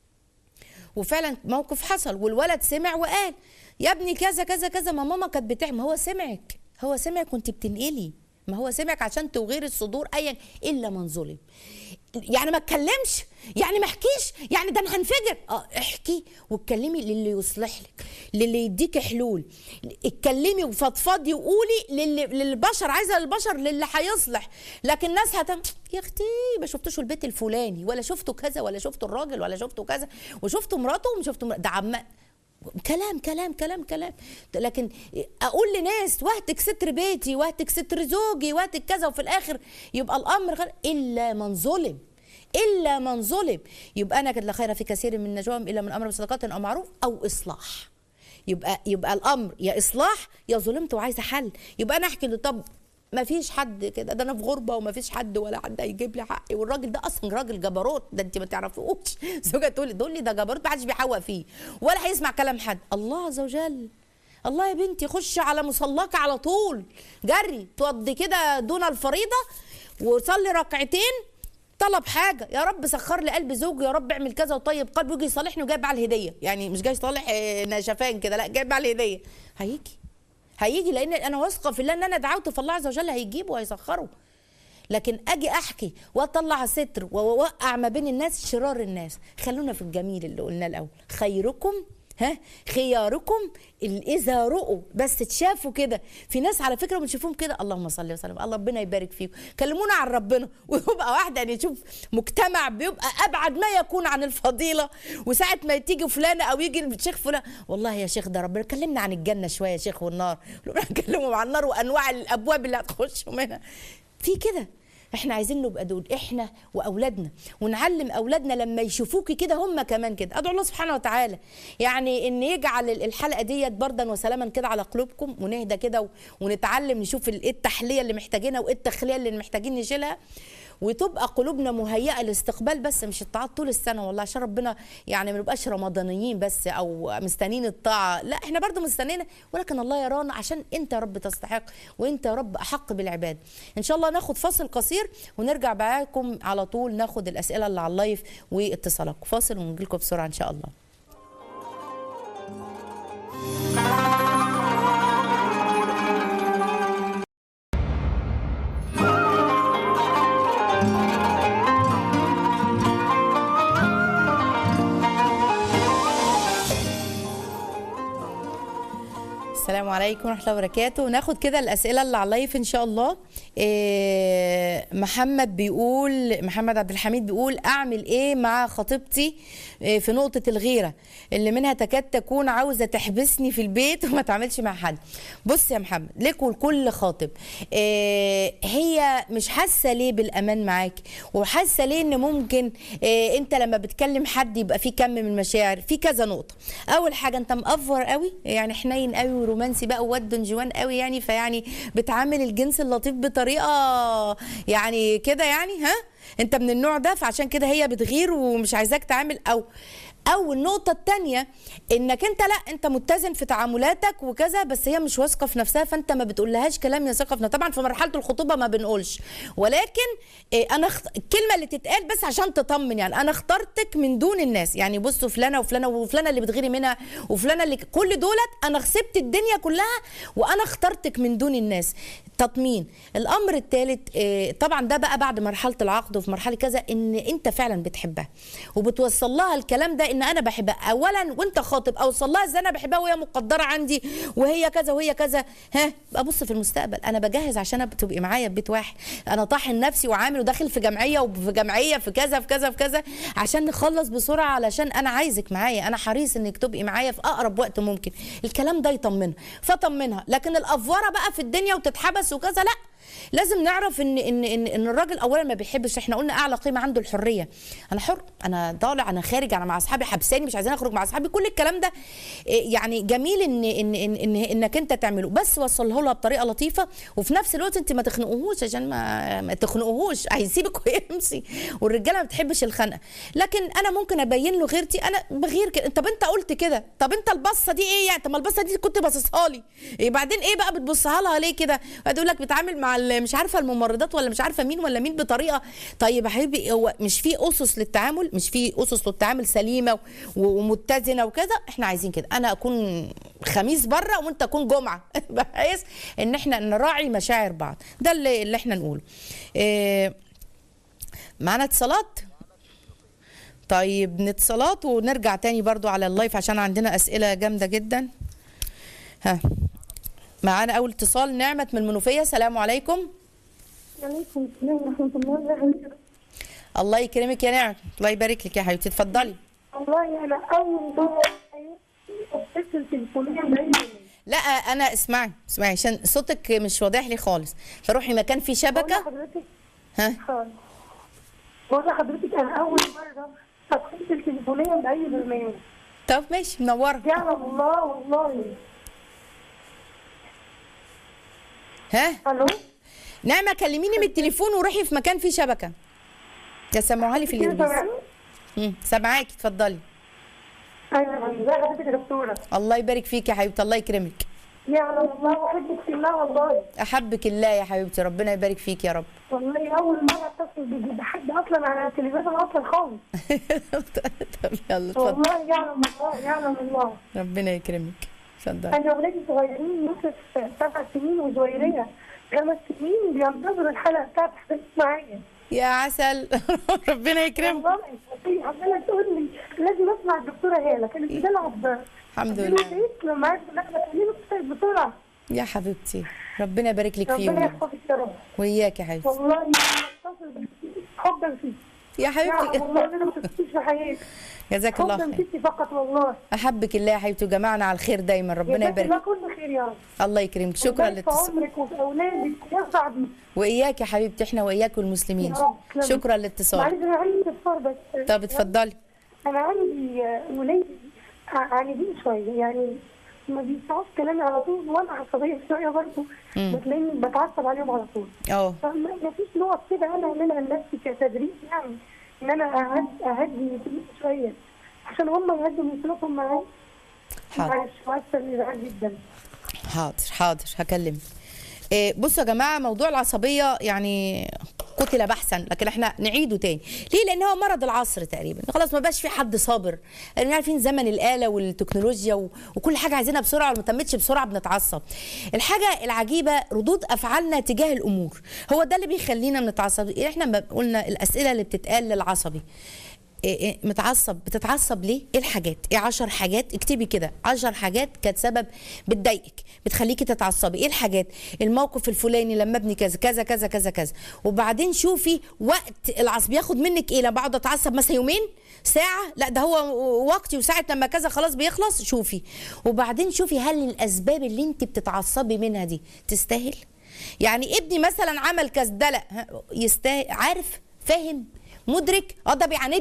وفعلا موقف حصل والولد سمع وقال يا ابني كذا كذا كذا ما ماما كانت بتعمل ما هو سمعك هو سمعك وانت بتنقلي ما هو سمعك عشان توغير الصدور ايا الا من ظلم يعني ما اتكلمش يعني ما احكيش يعني ده انا هنفجر اه احكي واتكلمي للي يصلح لك للي يديك حلول اتكلمي وفضفضي وقولي للي للبشر عايزه للبشر للي هيصلح لكن ناس هتم يا اختي ما شفتوش البيت الفلاني ولا شفتوا كذا ولا شفتوا الراجل ولا شفتوا كذا وشفتوا مراته وما شفتوا مر- ده عم كلام كلام كلام كلام لكن اقول لناس وهتك ستر بيتي وهتك ستر زوجي وهتك كذا وفي الاخر يبقى الامر غير الا من ظلم الا من ظلم يبقى انا كده لا خير في كثير من نجواهم الا من امر بصدقات او معروف او اصلاح يبقى يبقى الامر يا اصلاح يا ظلمت وعايزه حل يبقى انا احكي له طب ما فيش حد كده ده انا في غربه وما فيش حد ولا حد هيجيب لي حقي والراجل ده اصلا راجل جبروت ده انت ما تعرفوش زوجها تقول لي تقول لي ده جبروت ما حدش بيحوق فيه ولا هيسمع كلام حد الله عز وجل الله يا بنتي خش على مصلاك على طول جري تودي كده دون الفريضه وصلي ركعتين طلب حاجه يا رب سخر لي قلب زوجي يا رب اعمل كذا وطيب قلبي ويجي يصالحني وجايب على الهديه يعني مش جاي يصالح آه، نشفان كده لا جايب على الهديه هيجي هيجي لان انا واثقه في الله ان انا دعوت فالله عز وجل هيجيبه وهيسخره لكن اجي احكي واطلع ستر واوقع ما بين الناس شرار الناس خلونا في الجميل اللي قلناه الاول خيركم ها خياركم ال- اذا رؤوا بس تشافوا كده في ناس على فكره بنشوفهم كده اللهم صل وسلم الله ربنا يبارك فيكم كلمونا عن ربنا ويبقى واحده يعني شوف مجتمع بيبقى ابعد ما يكون عن الفضيله وساعه ما تيجي فلانه او يجي الشيخ فلان والله يا شيخ ده ربنا كلمنا عن الجنه شويه يا شيخ والنار نكلمهم عن النار وانواع الابواب اللي هتخشوا منها في كده احنا عايزين نبقى دول احنا واولادنا ونعلم اولادنا لما يشوفوكي كده هم كمان كده ادعو الله سبحانه وتعالى يعني ان يجعل الحلقه ديت بردا وسلاما كده على قلوبكم ونهدى كده و- ونتعلم نشوف ال- ايه التحليه اللي محتاجينها وايه التخليه اللي محتاجين نشيلها وتبقى قلوبنا مهيئه للاستقبال بس مش الطاعات طول السنه والله عشان ربنا يعني ما نبقاش رمضانيين بس او مستنيين الطاعه لا احنا برضو مستنيين ولكن الله يرانا عشان انت يا رب تستحق وانت يا رب احق بالعباد ان شاء الله ناخد فاصل قصير ونرجع معاكم على طول ناخد الاسئله اللي على اللايف واتصالاتكم فاصل ونجي لكم بسرعه ان شاء الله السلام عليكم ورحمه الله وبركاته ناخد كده الاسئله اللي على اللايف ان شاء الله إيه محمد بيقول محمد عبد الحميد بيقول اعمل ايه مع خطيبتي إيه في نقطه الغيره اللي منها تكاد تكون عاوزه تحبسني في البيت وما تعملش مع حد بص يا محمد لك ولكل خاطب إيه هي مش حاسه ليه بالامان معاك وحاسه ليه ان ممكن إيه انت لما بتكلم حد يبقى في كم من المشاعر في كذا نقطه اول حاجه انت مأفور قوي يعني حنين قوي ورومانسي بقى وود جوان قوي يعني فيعني بتعامل الجنس اللطيف بطريقه يعني كده يعني ها انت من النوع ده فعشان كده هي بتغير ومش عايزاك تعامل او او النقطة التانية انك انت لا انت متزن في تعاملاتك وكذا بس هي مش واثقة في نفسها فانت ما بتقولهاش كلام يا ثقة في نفسها طبعا في مرحلة الخطوبة ما بنقولش ولكن إيه انا اخت... الكلمة اللي تتقال بس عشان تطمن يعني انا اخترتك من دون الناس يعني بصوا فلانة وفلانة وفلانة اللي بتغيري منها وفلانة اللي كل دولت انا خسبت الدنيا كلها وانا اخترتك من دون الناس تطمين الامر الثالث إيه طبعا ده بقى بعد مرحلة العقد وفي مرحلة كذا ان انت فعلا بتحبها وبتوصل لها الكلام ده ان انا بحبها اولا وانت خاطب اوصل لها ازاي انا بحبها وهي مقدره عندي وهي كذا وهي كذا ها ابص في المستقبل انا بجهز عشان تبقي معايا في بيت واحد انا طاحن نفسي وعامل وداخل في جمعيه وفي جمعيه في كذا في كذا في كذا عشان نخلص بسرعه علشان انا عايزك معايا انا حريص انك تبقي معايا في اقرب وقت ممكن الكلام ده يطمنها فطمنها لكن الافوره بقى في الدنيا وتتحبس وكذا لا لازم نعرف ان ان ان, إن الراجل اولا ما بيحبش احنا قلنا اعلى قيمه عنده الحريه انا حر انا طالع انا خارج انا مع اصحابي حبساني مش عايزين اخرج مع اصحابي كل الكلام ده إيه يعني جميل ان ان ان, إن انك انت تعمله بس وصله لها بطريقه لطيفه وفي نفس الوقت انت ما تخنقوهوش عشان ما, ما تخنقوهوش هيسيبك ويمشي والرجاله ما بتحبش الخنقه لكن انا ممكن ابين له غيرتي انا بغير كده طب انت قلت كده طب انت البصه دي ايه يعني طب ما البصه دي كنت باصصها لي إيه بعدين ايه بقى بتبصها لها ليه كده هتقول لك بتعامل مع مش عارفه الممرضات ولا مش عارفه مين ولا مين بطريقه طيب يا حبيبي هو مش في اسس للتعامل مش في اسس للتعامل سليمه ومتزنه وكذا احنا عايزين كده انا اكون خميس بره وانت تكون جمعه بحيث ان احنا نراعي مشاعر بعض ده اللي, اللي احنا نقوله إيه معانا اتصالات طيب اتصالات ونرجع تاني برضو على اللايف عشان عندنا اسئله جامده جدا ها معانا اول اتصال نعمه من المنوفيه السلام عليكم عليكم السلام ورحمة الله وبركاته الله يكرمك يا نعمه الله يبارك لك يا حبيبتي اتفضلي والله أنا أول مرة اتصل تليفونيا بأي لا انا اسمعي اسمعي عشان صوتك مش واضح لي خالص فروحي مكان فيه شبكه حضرتك ها خالص بقول لحضرتك أنا أول مرة اتصل تليفونيا بأي برنامج طب ماشي منوره يعلم الله والله ها ألو نعمه كلميني من التليفون وروحي في مكان فيه شبكه يا سمعوها لي في كده الانجليزي سامعني؟ مم، سامعاكي اتفضلي أيوة ازي حضرتك يا دكتورة الله يبارك فيك يا حبيبتي الله يكرمك يعلم الله وأحبك في الله والله احبك الله يا حبيبتي ربنا يبارك فيك يا رب والله أول مرة أتصل ب- بحد أصلا على التلفزيون أصلا خالص طب يلا اتفضل والله يعلم الله يعلم الله ربنا يكرمك اتفضلي انا ولادي صغيرين يوسف سبع سنين وجويريه خمس سنين بينتظروا الحلقه بتاعت حضرتك معايا يا عسل ربنا يكرمك والله هي عماله تقول لي لازم اسمع الدكتوره هاله كانت بتلعب الحمد قلت لها لله ليه؟ لما عرفت ان احنا تقولي بسرعه يا حبيبتي ربنا يبارك لك ربنا فيهم يحفظك يا رب وإياك يا حبيبتي والله اتصل بيكي حبا فيك يا يعلم حبيبتي والله انا ما تفتيش في حياتي جزاك الله حبا خير فيكي فقط والله احبك الله يا حبيبتي وجمعنا على الخير دايما ربنا جزاك الله يبارك كل خير يا رب الله يكرمك شكرا ويبارك في للاتصال عمرك وفي اولادك ويرفع بيك واياك يا حبيبتي احنا واياك والمسلمين يا رب، تسلمي. شكرا للاتصال معلش انا عندي استفسار بس طب اتفضلي انا عندي آه، ولادي ع- عنيدين شويه يعني ما بيسمعوش كلامي على طول وانا عصبيه شويه برضه مم. بتلاقيني بتعصب عليهم على طول اه فما ما فيش نوع كده انا اعملها لنفسي كتدريب يعني ان انا أهد- اهدي نفسي شويه عشان هم يهدوا من سلوكهم معايا حاضر معلش مؤثر لي جدا حاضر حاضر هكلمك إيه، بصوا يا جماعه موضوع العصبيه يعني قتل بحثا لكن احنا نعيده تاني ليه لان هو مرض العصر تقريبا خلاص ما بقاش في حد صابر لان عارفين زمن الاله والتكنولوجيا و... وكل حاجه عايزينها بسرعه ولما تمتش بسرعه بنتعصب الحاجه العجيبه ردود افعالنا تجاه الامور هو ده اللي بيخلينا بنتعصب احنا ما قلنا الاسئله اللي بتتقال للعصبي إيه إيه متعصب بتتعصب ليه ايه الحاجات ايه عشر حاجات اكتبي كده عشر حاجات كانت سبب بتضايقك بتخليكي تتعصبي ايه الحاجات الموقف الفلاني لما ابني كذا كذا كذا كذا كذا وبعدين شوفي وقت العصب ياخد منك ايه لما بقعد اتعصب مثلا يومين ساعة لا ده هو وقتي وساعة لما كذا خلاص بيخلص شوفي وبعدين شوفي هل الأسباب اللي انت بتتعصبي منها دي تستاهل يعني ابني مثلا عمل كذا ده لا ها، يستاهل عارف فاهم مدرك اه ده بيعاندني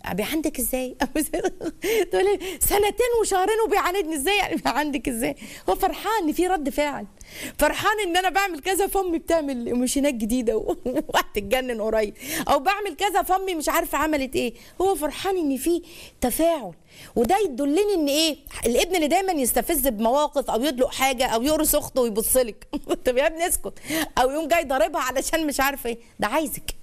بيعندك ازاي تقول لي سنتين وشهرين وبيعاندني ازاي يعني بيعندك ازاي هو فرحان ان في رد فعل فرحان ان انا بعمل كذا فامي بتعمل ماشينات جديده وهتتجنن قريب او بعمل كذا فامي مش عارفه عملت ايه هو فرحان ان في تفاعل وده يدلني ان ايه الابن اللي دايما يستفز بمواقف او يدلق حاجه او يقرص اخته ويبص لك طب يا ابني اسكت او يقوم جاي ضاربها علشان مش عارفه ايه ده عايزك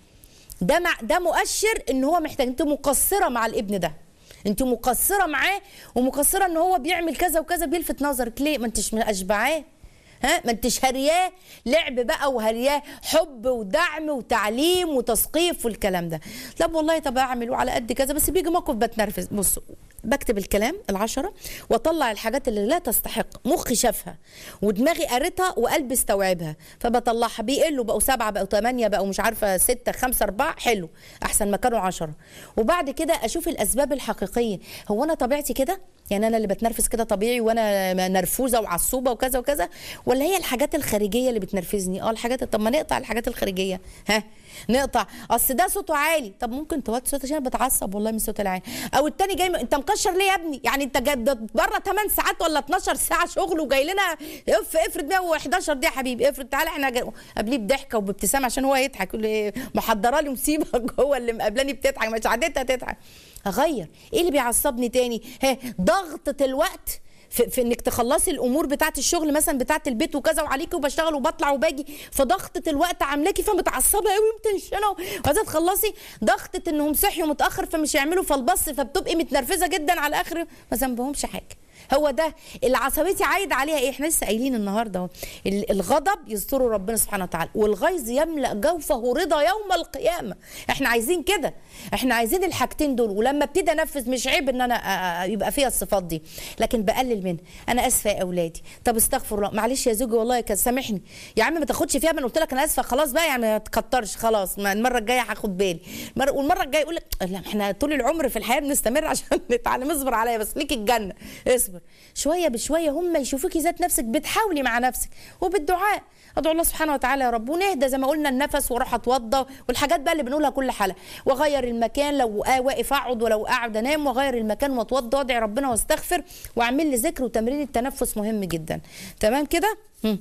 ده مع ده مؤشر ان هو محتاج انت مقصره مع الابن ده انت مقصره معاه ومقصره ان هو بيعمل كذا وكذا بيلفت نظرك ليه ما انتش اشبعاه ها ما انتش هرياه لعب بقى وهرياه حب ودعم وتعليم وتثقيف والكلام ده لا والله طب اعمل على قد كذا بس بيجي موقف بتنرفز بص بكتب الكلام العشرة واطلع الحاجات اللي لا تستحق مخي شافها ودماغي قريتها وقلبي استوعبها فبطلعها بيقلوا بقوا سبعة بقوا ثمانية بقوا مش عارفة ستة خمسة أربعة حلو أحسن ما كانوا عشرة وبعد كده أشوف الأسباب الحقيقية هو أنا طبيعتي كده يعني انا اللي بتنرفز كده طبيعي وانا نرفوزه وعصوبه وكذا وكذا ولا هي الحاجات الخارجيه اللي بتنرفزني اه الحاجات طب ما نقطع الحاجات الخارجيه ها نقطع اصل ده صوته عالي طب ممكن توطي صوتك عشان بتعصب والله من الصوت العالي او التاني جاي م... انت مكشر ليه يا ابني يعني انت جاي بره 8 ساعات ولا 12 ساعه شغل وجاي لنا اف افرض 111 دي يا حبيبي افرض تعالى احنا جاي... قبليه بضحكه وبابتسامه عشان هو يضحك يقول لي محضره لي مصيبه جوه اللي مقابلاني بتضحك مش عادتها تضحك اغير ايه اللي بيعصبني تاني ها ضغطه الوقت في, في انك تخلصي الامور بتاعت الشغل مثلا بتاعت البيت وكذا وعليكي وبشتغل وبطلع وباجي فضغطه الوقت عاملاكي فمتعصبه قوي ومتنشنه وعايزه تخلصي ضغطه انهم صحيوا متاخر فمش يعملوا فالبص فبتبقي متنرفزه جدا على اخر ما ذنبهمش حاجه هو ده اللي عصبيتي عايد عليها ايه احنا لسه قايلين النهارده اهو الغضب يستره ربنا سبحانه وتعالى والغيظ يملا جوفه رضا يوم القيامه احنا عايزين كده احنا عايزين الحاجتين دول ولما ابتدي انفذ مش عيب ان انا يبقى فيها الصفات دي لكن بقلل منها انا اسفه يا اولادي طب استغفر الله معلش يا زوجي والله كان سامحني يا عم ما تاخدش فيها ما انا قلت لك انا اسفه خلاص بقى يعني ما تكترش خلاص ما المره الجايه هاخد بالي والمره الجايه يقول لك لا احنا طول العمر في الحياه بنستمر عشان نتعلم اصبر عليا بس ليك الجنه اصبر شويه بشويه هم يشوفوكي ذات نفسك بتحاولي مع نفسك وبالدعاء ادعو الله سبحانه وتعالى يا رب ونهدى زي ما قلنا النفس واروح اتوضى والحاجات بقى اللي بنقولها كل حلقه واغير المكان لو آه واقف اقعد ولو قاعد انام واغير المكان واتوضى وادعي ربنا واستغفر واعمل لي ذكر وتمرين التنفس مهم جدا تمام كده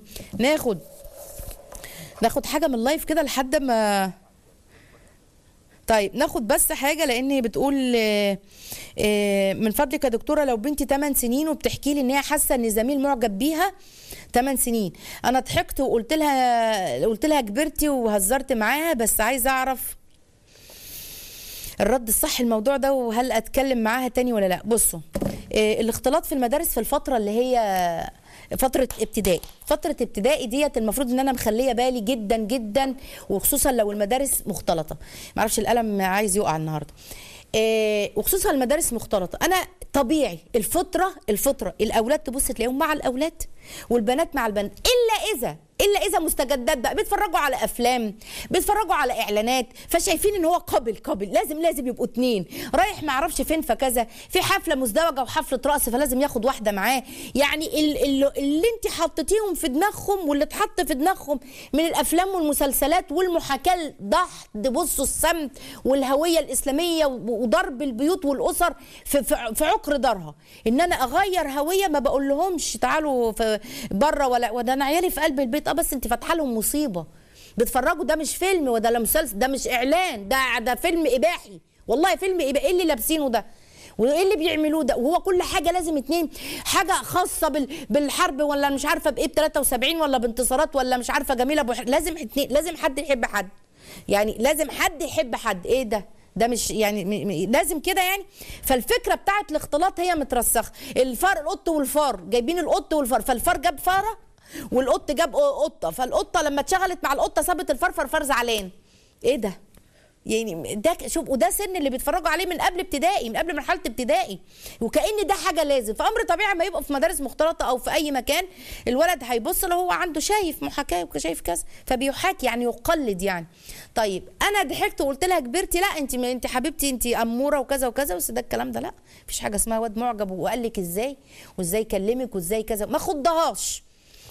ناخد ناخد حاجه من اللايف كده لحد ما طيب ناخد بس حاجة لأن بتقول من فضلك يا دكتورة لو بنتي 8 سنين وبتحكي لي إن هي حاسة إن زميل معجب بيها 8 سنين أنا ضحكت وقلت لها قلت لها كبرتي وهزرت معاها بس عايزة أعرف الرد الصح الموضوع ده وهل أتكلم معاها تاني ولا لا بصوا الاختلاط في المدارس في الفترة اللي هي فتره ابتدائي فتره ابتدائي ديت المفروض ان انا مخليه بالي جدا جدا وخصوصا لو المدارس مختلطه معرفش القلم عايز يقع النهارده إيه وخصوصا المدارس مختلطه انا طبيعي الفطره الفطره الاولاد تبص تلاقيهم مع الاولاد والبنات مع البنات الا اذا الا اذا مستجدات بقى بيتفرجوا على افلام بيتفرجوا على اعلانات فشايفين ان هو قابل قابل لازم لازم يبقوا اتنين رايح ما اعرفش فين فكذا في حفله مزدوجه وحفله رقص فلازم ياخد واحده معاه يعني اللي, اللي انت حطيتيهم في دماغهم واللي اتحط في دماغهم من الافلام والمسلسلات والمحاكاه ضحك بصوا السمت والهويه الاسلاميه وضرب البيوت والاسر في, في, في عقر دارها ان انا اغير هويه ما بقول لهمش تعالوا في بره ولا وده انا عيالي في قلب البيت اه بس انت فاتحه لهم مصيبه بيتفرجوا ده مش فيلم وده لا مسلسل ده مش اعلان ده ده فيلم اباحي والله فيلم اباحي ايه اللي لابسينه ده وايه اللي بيعملوه ده وهو كل حاجه لازم اتنين حاجه خاصه بال... بالحرب ولا مش عارفه بايه ب 73 ولا بانتصارات ولا مش عارفه جميله بوح... لازم اتنين لازم حد يحب حد يعني لازم حد يحب حد ايه ده ده مش يعني م... م... لازم كده يعني فالفكره بتاعت الاختلاط هي مترسخه الفار القط والفار جايبين القط والفار فالفار جاب فاره والقط جاب قطه فالقطه لما اتشغلت مع القطه سابت الفار فالفار زعلان ايه ده يعني ده شوف وده سن اللي بيتفرجوا عليه من قبل ابتدائي من قبل مرحله ابتدائي وكان ده حاجه لازم فامر طبيعي ما يبقى في مدارس مختلطه او في اي مكان الولد هيبص لو هو عنده شايف محاكاه وشايف كذا فبيحاكي يعني يقلد يعني طيب انا ضحكت وقلت لها كبرتي لا انت انت حبيبتي انت اموره وكذا وكذا بس ده الكلام ده لا مفيش حاجه اسمها واد معجب وقال لك ازاي وازاي كلمك وازاي كذا ما خضهاش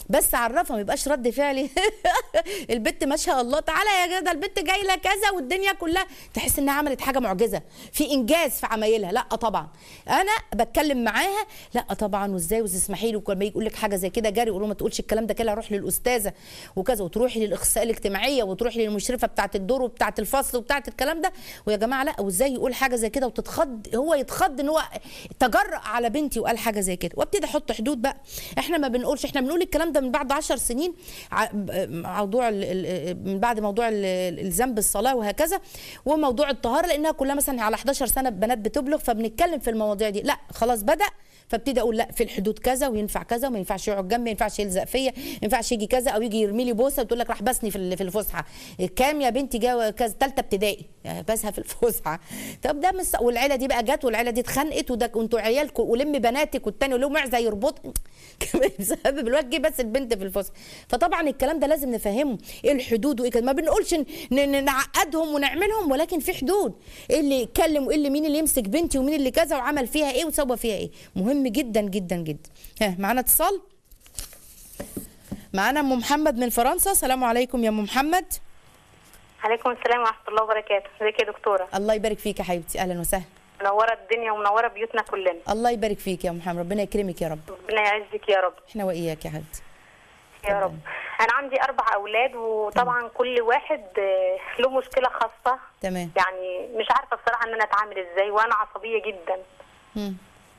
بس عرفها ما يبقاش رد فعلي البت ما شاء الله تعالى يا جدع البت جاي لها كذا والدنيا كلها تحس انها عملت حاجه معجزه في انجاز في عمايلها لا طبعا انا بتكلم معاها لا طبعا وازاي وتسمحي له لما يقول لك حاجه زي كده جاري قول له ما تقولش الكلام ده كده روح للاستاذه وكذا وتروحي للاخصائيه الاجتماعيه وتروحي للمشرفه بتاعه الدور وبتاعه الفصل وبتاعه الكلام ده ويا جماعه لا وازاي يقول حاجه زي كده وتتخض هو يتخض ان هو تجرأ على بنتي وقال حاجه زي كده وابتدي احط حدود بقى احنا ما بنقولش احنا بنقول الكلام ده من بعد عشر سنين ع- موضوع ال- ال- من بعد موضوع ال- الذنب الصلاه وهكذا وموضوع الطهاره لانها كلها مثلا على 11 سنه بنات بتبلغ فبنتكلم في المواضيع دي لا خلاص بدا فابتدي اقول لا في الحدود كذا وينفع كذا وما ينفعش يقعد جنبي ما ينفعش يلزق فيا ما ينفعش يجي كذا او يجي يرمي لي بوسه وتقول لك راح بسني في ال- في الفسحه كام يا بنتي جا كذا ثالثه ابتدائي يعني بسها في الفسحه طب ده مس... والعيله دي بقى جت والعيله دي اتخانقت وده وانتوا عيالكم ولم بناتك والتاني له معزه يربط بسبب الواد جه بس البنت في الفسحه فطبعا الكلام ده لازم نفهمه ايه الحدود وايه كده ما بنقولش ن... ن... نعقدهم ونعملهم ولكن في حدود ايه اللي يتكلم وايه اللي مين اللي يمسك بنتي ومين اللي كذا وعمل فيها ايه وسوى فيها ايه مهم جدا جدا جدا ها معانا اتصال معانا ام محمد من فرنسا السلام عليكم يا ام محمد عليكم السلام ورحمة الله وبركاته ازيك يا دكتورة الله يبارك فيك يا حبيبتي اهلا وسهلا منورة الدنيا ومنورة بيوتنا كلنا الله يبارك فيك يا ام محمد ربنا يكرمك يا رب ربنا يعزك يا رب احنا واياك يا حبيبتي يا رب أنا عندي أربع أولاد وطبعا كل واحد آه، له مشكلة خاصة تمام يعني مش عارفة بصراحة إن أنا أتعامل إزاي وأنا عصبية جدا مم.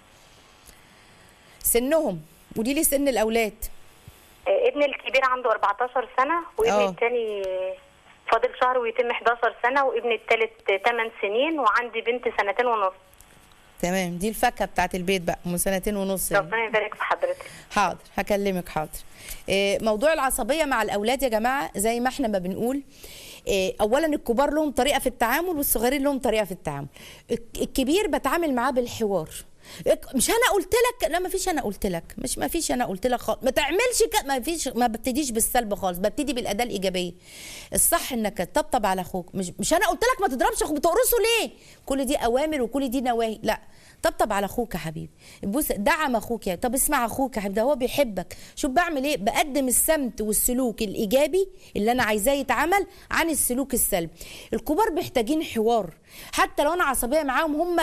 سنهم قولي لي سن الاولاد آه، ابني الكبير عنده 14 سنة وابني آه. التاني فاضل شهر ويتم 11 سنة وابني التالت 8 سنين وعندي بنت سنتين ونص تمام دي الفاكهه بتاعت البيت بقى من سنتين ونص يعني. ربنا يبارك في حضرتك حاضر هكلمك حاضر إيه، موضوع العصبيه مع الاولاد يا جماعه زي ما احنا ما بنقول إيه، اولا الكبار لهم طريقه في التعامل والصغيرين لهم طريقه في التعامل الك- الكبير بتعامل معاه بالحوار إك- مش انا قلت لك لا ما فيش انا قلت لك مش ما فيش انا قلت لك خالص ما تعملش ك... ما فيش ما ببتديش بالسلب خالص ببتدي بالاداه الايجابيه الصح انك تطبطب على اخوك مش مش انا قلت لك ما تضربش اخوك بتقرصه ليه كل دي اوامر وكل دي نواهي لا طبطب على اخوك يا حبيبي بص دعم اخوك يعني طب اسمع اخوك يا حبيبي ده هو بيحبك شوف بعمل ايه بقدم السمت والسلوك الايجابي اللي انا عايزاه يتعمل عن السلوك السلبي الكبار محتاجين حوار حتى لو انا عصبيه معاهم هم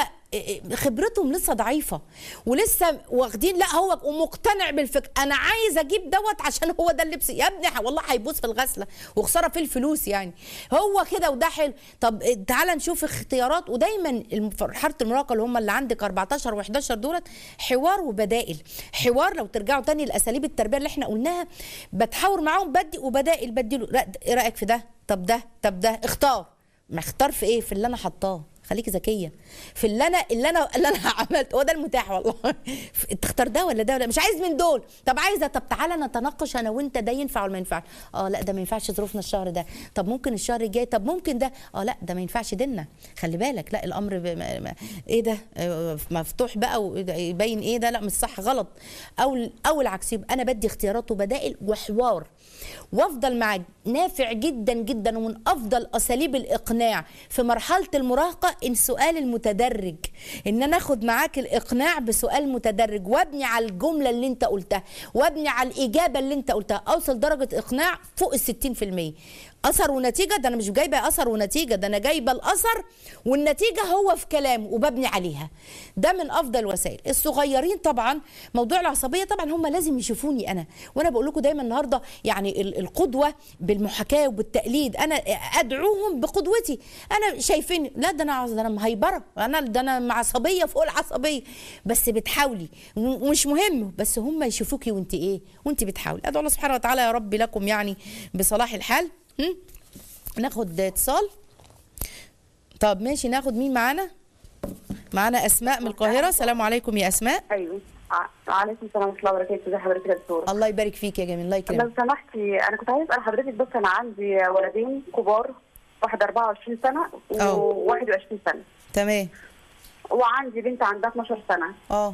خبرتهم لسه ضعيفه ولسه واخدين لا هو ومقتنع بالفكر انا عايز اجيب دوت عشان هو ده اللبس يا ابني والله هيبوظ في الغسله وخساره في الفلوس يعني هو كده وده حلو طب تعالى نشوف اختيارات ودايما الم- مرحله المراهقه اللي هم اللي عندك 14 و11 دولت حوار وبدائل حوار لو ترجعوا تاني لاساليب التربيه اللي احنا قلناها بتحاور معاهم بدي وبدائل بديله لا ايه رايك في ده طب ده طب ده اختار ما اختار في ايه في اللي انا حطاه خليكي ذكيه في اللي انا اللي انا اللي انا عملته هو ده المتاح والله تختار ده ولا ده ولا مش عايز من دول طب عايزه طب تعالى نتناقش انا وانت ده ينفع ولا ما ينفعش اه لا ده ما ينفعش ظروفنا الشهر ده طب ممكن الشهر الجاي طب ممكن ده اه لا ده ما ينفعش ديننا خلي بالك لا الامر ب... ما... ما... ايه ده آه، مفتوح بقى ويبين ايه ده لا مش صح غلط او او العكس يبقى انا بدي اختيارات وبدائل وحوار وافضل معاك نافع جدا جدا ومن افضل اساليب الاقناع في مرحله المراهقه السؤال المتدرج ان انا اخد معاك الاقناع بسؤال متدرج وابني على الجمله اللي انت قلتها وابني على الاجابه اللي انت قلتها اوصل درجه اقناع فوق ال 60% اثر ونتيجه ده انا مش جايبه اثر ونتيجه ده انا جايبه الاثر والنتيجه هو في كلامه وببني عليها ده من افضل الوسائل الصغيرين طبعا موضوع العصبيه طبعا هم لازم يشوفوني انا وانا بقول لكم دايما النهارده يعني ال- القدوه بالمحاكاه وبالتقليد انا ادعوهم بقدوتي انا شايفين لا ده انا ده انا مهيبره انا ده انا عصبيه فوق العصبيه بس بتحاولي ومش مهم بس هم يشوفوكي وانت ايه وانت بتحاولي ادعو الله سبحانه وتعالى يا رب لكم يعني بصلاح الحال هم؟ ناخد اتصال طب ماشي ناخد مين معانا معانا اسماء من القاهره السلام عليكم يا اسماء ايوه ع- وعليكم السلام ورحمه الله وبركاته ازي حضرتك يا دكتوره الله يبارك فيك يا جميل الله يكرمك لو سمحتي انا كنت عايزه اسال حضرتك بس انا عندي ولدين كبار واحد 24 سنه أه. و21 سنه تمام وعندي بنت عندها 12 سنه اه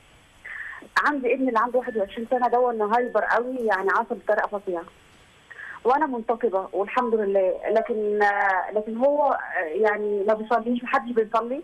عندي ابني اللي عنده 21 سنه ده انه هايبر قوي يعني عصبي بطريقه فظيعه وانا منتقبه والحمد لله لكن آه، لكن هو آه، يعني ما بيصليش محدش بيصلي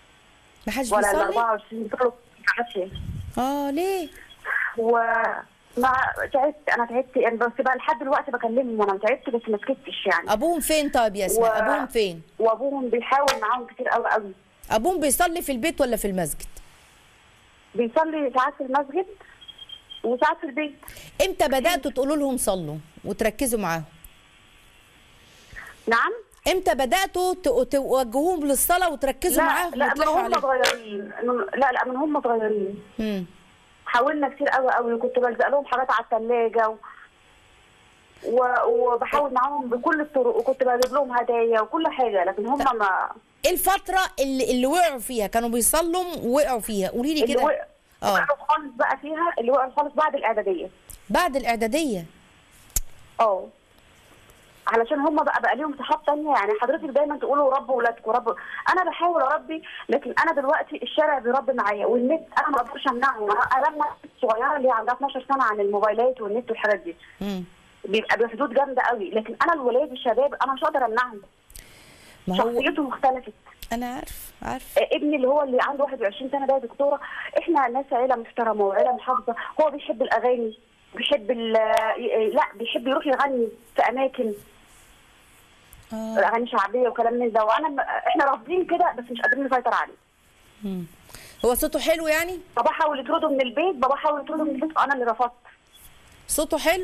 ما حدش ولا ال بيصلي 24 بيصلوا عشية اه ليه و ما تعبت انا تعبت يعني بس بقى لحد دلوقتي بكلمهم وانا تعبت بس ما سكتش يعني ابوهم فين طيب يا اسماء ابوهم فين وابوهم بيحاول معاهم كتير قوي قوي ابوهم بيصلي في البيت ولا في المسجد بيصلي ساعات في المسجد وساعات في البيت امتى بداتوا تقولوا لهم صلوا وتركزوا معاهم نعم امتى بداتوا ت- توجهوهم للصلاه وتركزوا لا معاهم لا من وتلحوا هم عليهم صغيرين من- لا لا من هم صغيرين مم. حاولنا كتير قوي قوي وكنت بلزق لهم حاجات على الثلاجه و... و... وبحاول معاهم بكل الطرق وكنت بجيب لهم هدايا وكل حاجه لكن هم ما ايه الفتره اللي اللي وقعوا فيها كانوا بيصلوا ووقعوا فيها قولي لي اللي كده وقع اه وقعوا خالص بقى فيها اللي وقعوا خالص بعد الاعداديه بعد الاعداديه اه علشان هم بقى بقى ليهم صحاب تانية يعني حضرتك دايما تقولوا رب ولادكم رب انا بحاول اربي لكن انا دلوقتي الشارع بيربي معايا والنت انا ما اقدرش امنعهم انا لما الصغيره اللي عندها 12 سنه عن الموبايلات والنت والحاجات دي مم. بيبقى بحدود جامده قوي لكن انا الولاد الشباب انا مش هقدر امنعهم ما هو شخصيتهم اختلفت انا عارف عارف آه، ابني اللي هو اللي عنده 21 سنه ده يا دكتوره احنا ناس عيله محترمه وعيله محافظه هو بيحب الاغاني بيحب ال- آه، لا بيحب يروح يغني في اماكن اه اغاني شعبيه وكلام من ده وانا م- احنا رافضين كده بس مش قادرين نسيطر عليه مم. هو صوته حلو يعني بابا حاول يطرده من البيت بابا حاول يطرده من البيت وانا اللي رفضت صوته حلو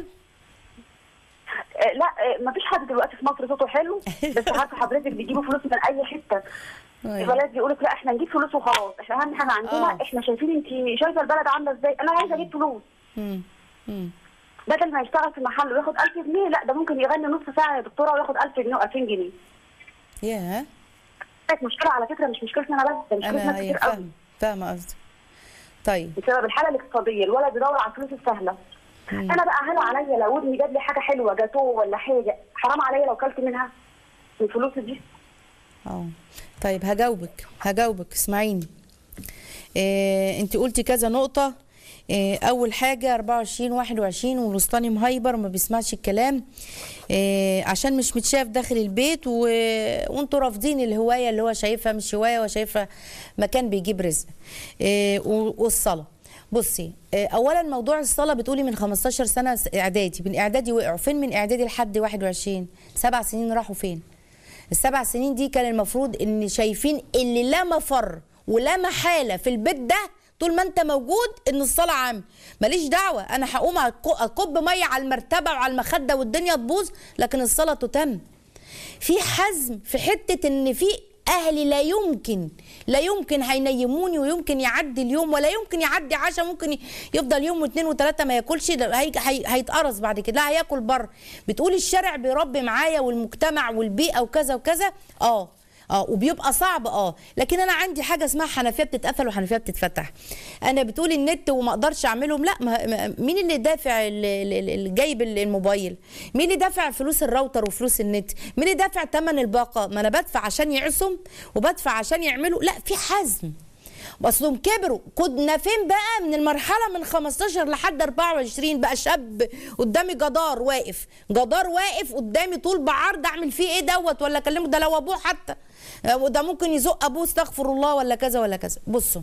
آه، لا آه، مفيش حد دلوقتي في مصر صوته حلو بس عارفه حضرتك بيجيبوا فلوس من اي حته أيوة. البلد بيقول لك لا احنا نجيب فلوس وخلاص احنا اهم حاجه عندنا آه. احنا شايفين انت شايفه البلد عامله ازاي انا عايزه اجيب فلوس مم. مم. بدل ما يشتغل في محل وياخد 1000 جنيه لا ده ممكن يغني نص ساعه يا دكتوره وياخد 1000 جنيه و2000 جنيه ياه كانت مشكله على فكره مش مشكلتي انا بس ده مشكله انا ناس هي كتير قوي فاهمه فاهمه قصدي طيب بسبب الحاله الاقتصاديه الولد بيدور على الفلوس السهله انا بقى هل عليا لو ابني جاب لي حاجه حلوه جاتوه ولا حاجه حرام عليا لو كلت منها من فلوسي دي اه طيب هجاوبك هجاوبك اسمعيني إيه انت قلتي كذا نقطة إيه اول حاجة 24 21 والوسطاني مهايبر وما بيسمعش الكلام إيه عشان مش متشاف داخل البيت و... وانتوا رافضين الهواية اللي هو شايفها مش هواية هو شايفها مكان بيجيب رزق إيه و- والصلاة بصي إيه اولا موضوع الصلاه بتقولي من 15 سنه س- اعدادي من اعدادي وقعوا فين من اعدادي لحد 21 سبع سنين راحوا فين السبع سنين دي كان المفروض ان شايفين اللي لا مفر ولا محاله في البيت ده طول ما انت موجود ان الصلاه عام ماليش دعوه انا هقوم أك- اكب ميه على المرتبه وعلى المخده والدنيا تبوظ لكن الصلاه تتم في حزم في حته ان في اهلي لا يمكن لا يمكن هينيموني ويمكن يعدي اليوم ولا يمكن يعدي عشاء ممكن ي- يفضل يوم واثنين وثلاثه ما ياكلش ده هي- هي- هيتقرص بعد كده لا هياكل بره بتقول الشارع بيربي معايا والمجتمع والبيئه وكذا وكذا اه اه وبيبقى صعب اه لكن انا عندي حاجه اسمها حنفيه بتتقفل وحنفيه بتتفتح انا بتقول النت وما اقدرش اعملهم لا ما ما- مين اللي دافع ال- ال- ال- اللي جايب ال- الموبايل مين اللي دافع فلوس الراوتر وفلوس النت مين اللي دافع ثمن الباقه ما انا بدفع عشان يعصم وبدفع عشان يعملوا لا في حزم اصلهم كبروا كنا فين بقى من المرحله من 15 لحد 24 بقى شاب قدامي جدار واقف جدار واقف قدامي طول بعرض اعمل فيه ايه دوت ولا اكلمه ده لو ابوه حتى آه، وده ممكن يزق ابوه استغفر الله ولا كذا ولا كذا بصوا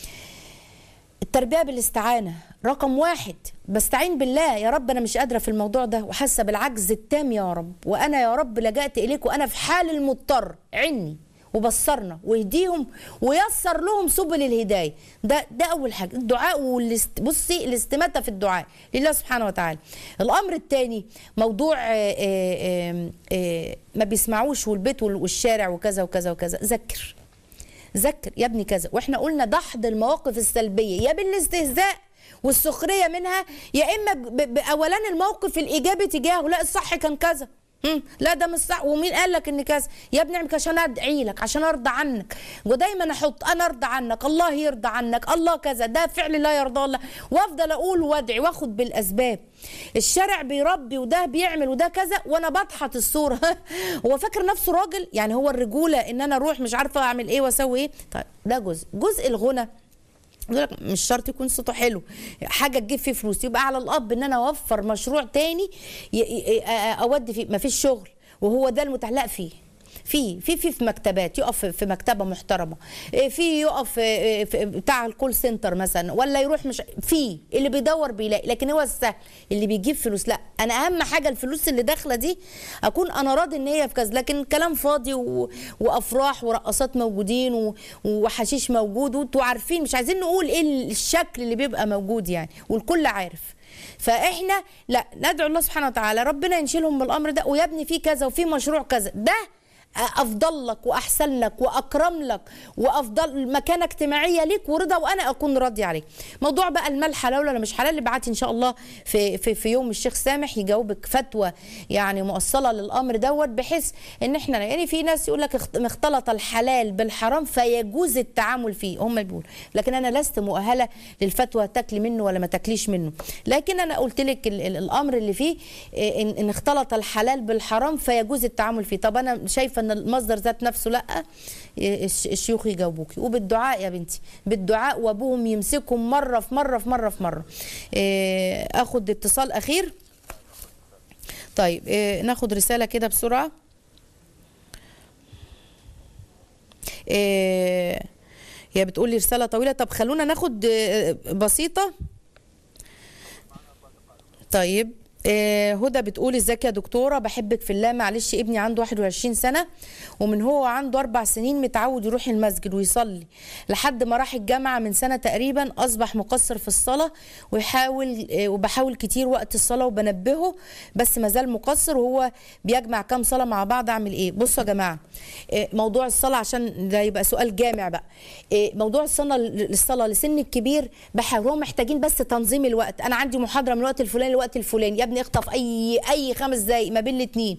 التربيه بالاستعانه رقم واحد بستعين بالله يا رب انا مش قادره في الموضوع ده وحاسه بالعجز التام يا رب وانا يا رب لجأت اليك وانا في حال المضطر عني وبصرنا واهديهم ويسر لهم سبل الهدايه ده ده اول حاجه الدعاء والاست... بصي الاستماته في الدعاء لله سبحانه وتعالى الامر الثاني موضوع آه، آه، آه، آه، ما بيسمعوش والبيت وال- والشارع وكذا وكذا وكذا ذكر ذكر يا ابني كذا واحنا قلنا دحض المواقف السلبيه يا بالاستهزاء والسخريه منها يا اما ب- باولان الموقف الايجابي تجاهه لا الصح كان كذا مم، لا ده مش صح ومين قال لك ان كذا يا ابني اعمل كذا عشان ادعي لك عشان ارضى عنك ودايما احط انا ارضى عنك الله يرضى عنك الله كذا ده فعل لا يرضى الله وافضل اقول وادعي واخد بالاسباب الشارع بيربي وده بيعمل وده كذا وانا بضحط الصوره هو فاكر نفسه راجل يعني هو الرجوله ان انا اروح مش عارفه اعمل ايه واسوي ايه طيب ده جزء جزء الغنى يقول لك مش شرط يكون صوته حلو حاجه تجيب فيه فلوس يبقى على الاب ان انا اوفر مشروع تاني ي- ي- أ- اودي فيه ما فيش شغل وهو ده المتعلق فيه في في في في مكتبات يقف في مكتبه محترمه إيه، في يقف إيه، في بتاع الكول سنتر مثلا ولا يروح مش في اللي بيدور بيلاقي لكن هو السهل اللي بيجيب فلوس لا انا اهم حاجه الفلوس اللي داخله دي اكون انا راضي ان هي في كذا لكن كلام فاضي و... وافراح ورقصات موجودين و... وحشيش موجود وانتوا عارفين مش عايزين نقول ايه الشكل اللي بيبقى موجود يعني والكل عارف فاحنا لا ندعو الله سبحانه وتعالى ربنا ينشلهم من الامر ده ويا ابني في كذا وفي مشروع كذا ده افضل لك واحسن لك واكرم لك وافضل مكانه اجتماعيه ليك ورضا وانا اكون راضي عليك موضوع بقى المال حلال ولا مش حلال ابعتي ان شاء الله في في, في يوم الشيخ سامح يجاوبك فتوى يعني مؤصله للامر دوت بحيث ان احنا يعني في ناس يقول لك اخت- اختلط الحلال بالحرام فيجوز التعامل فيه هم اللي بيقولوا لكن انا لست مؤهله للفتوى تاكلي منه ولا ما تاكليش منه لكن انا قلت لك ال- ال- الامر اللي فيه إيه، ان إن اختلط الحلال بالحرام فيجوز التعامل فيه طب انا شايفه ان المصدر ذات نفسه لا إيه، الش- الشيوخ يجاوبوكي وبالدعاء يا بنتي بالدعاء وابوهم يمسكهم مره في مره في مره في مره إيه، اخد اتصال اخير طيب إيه، ناخد رساله كده بسرعه إيه، هي بتقول لي رساله طويله طب خلونا ناخد آه، بسيطه طيب آه، هدى بتقول ازيك يا دكتوره بحبك في الله معلش ابني عنده 21 سنه ومن هو عنده اربع سنين متعود يروح المسجد ويصلي لحد ما راح الجامعه من سنه تقريبا اصبح مقصر في الصلاه ويحاول آه، وبحاول كتير وقت الصلاه وبنبهه بس ما زال مقصر وهو بيجمع كام صلاه مع بعض اعمل ايه بصوا يا جماعه آه، موضوع الصلاه عشان ده يبقى سؤال جامع بقى آه، موضوع الصلاه الصلاه لسن الكبير بحاول هو محتاجين بس تنظيم الوقت انا عندي محاضره من الوقت الفلاني للوقت الفلاني يا ابني اخطف اي اي خمس دقايق ما بين الاثنين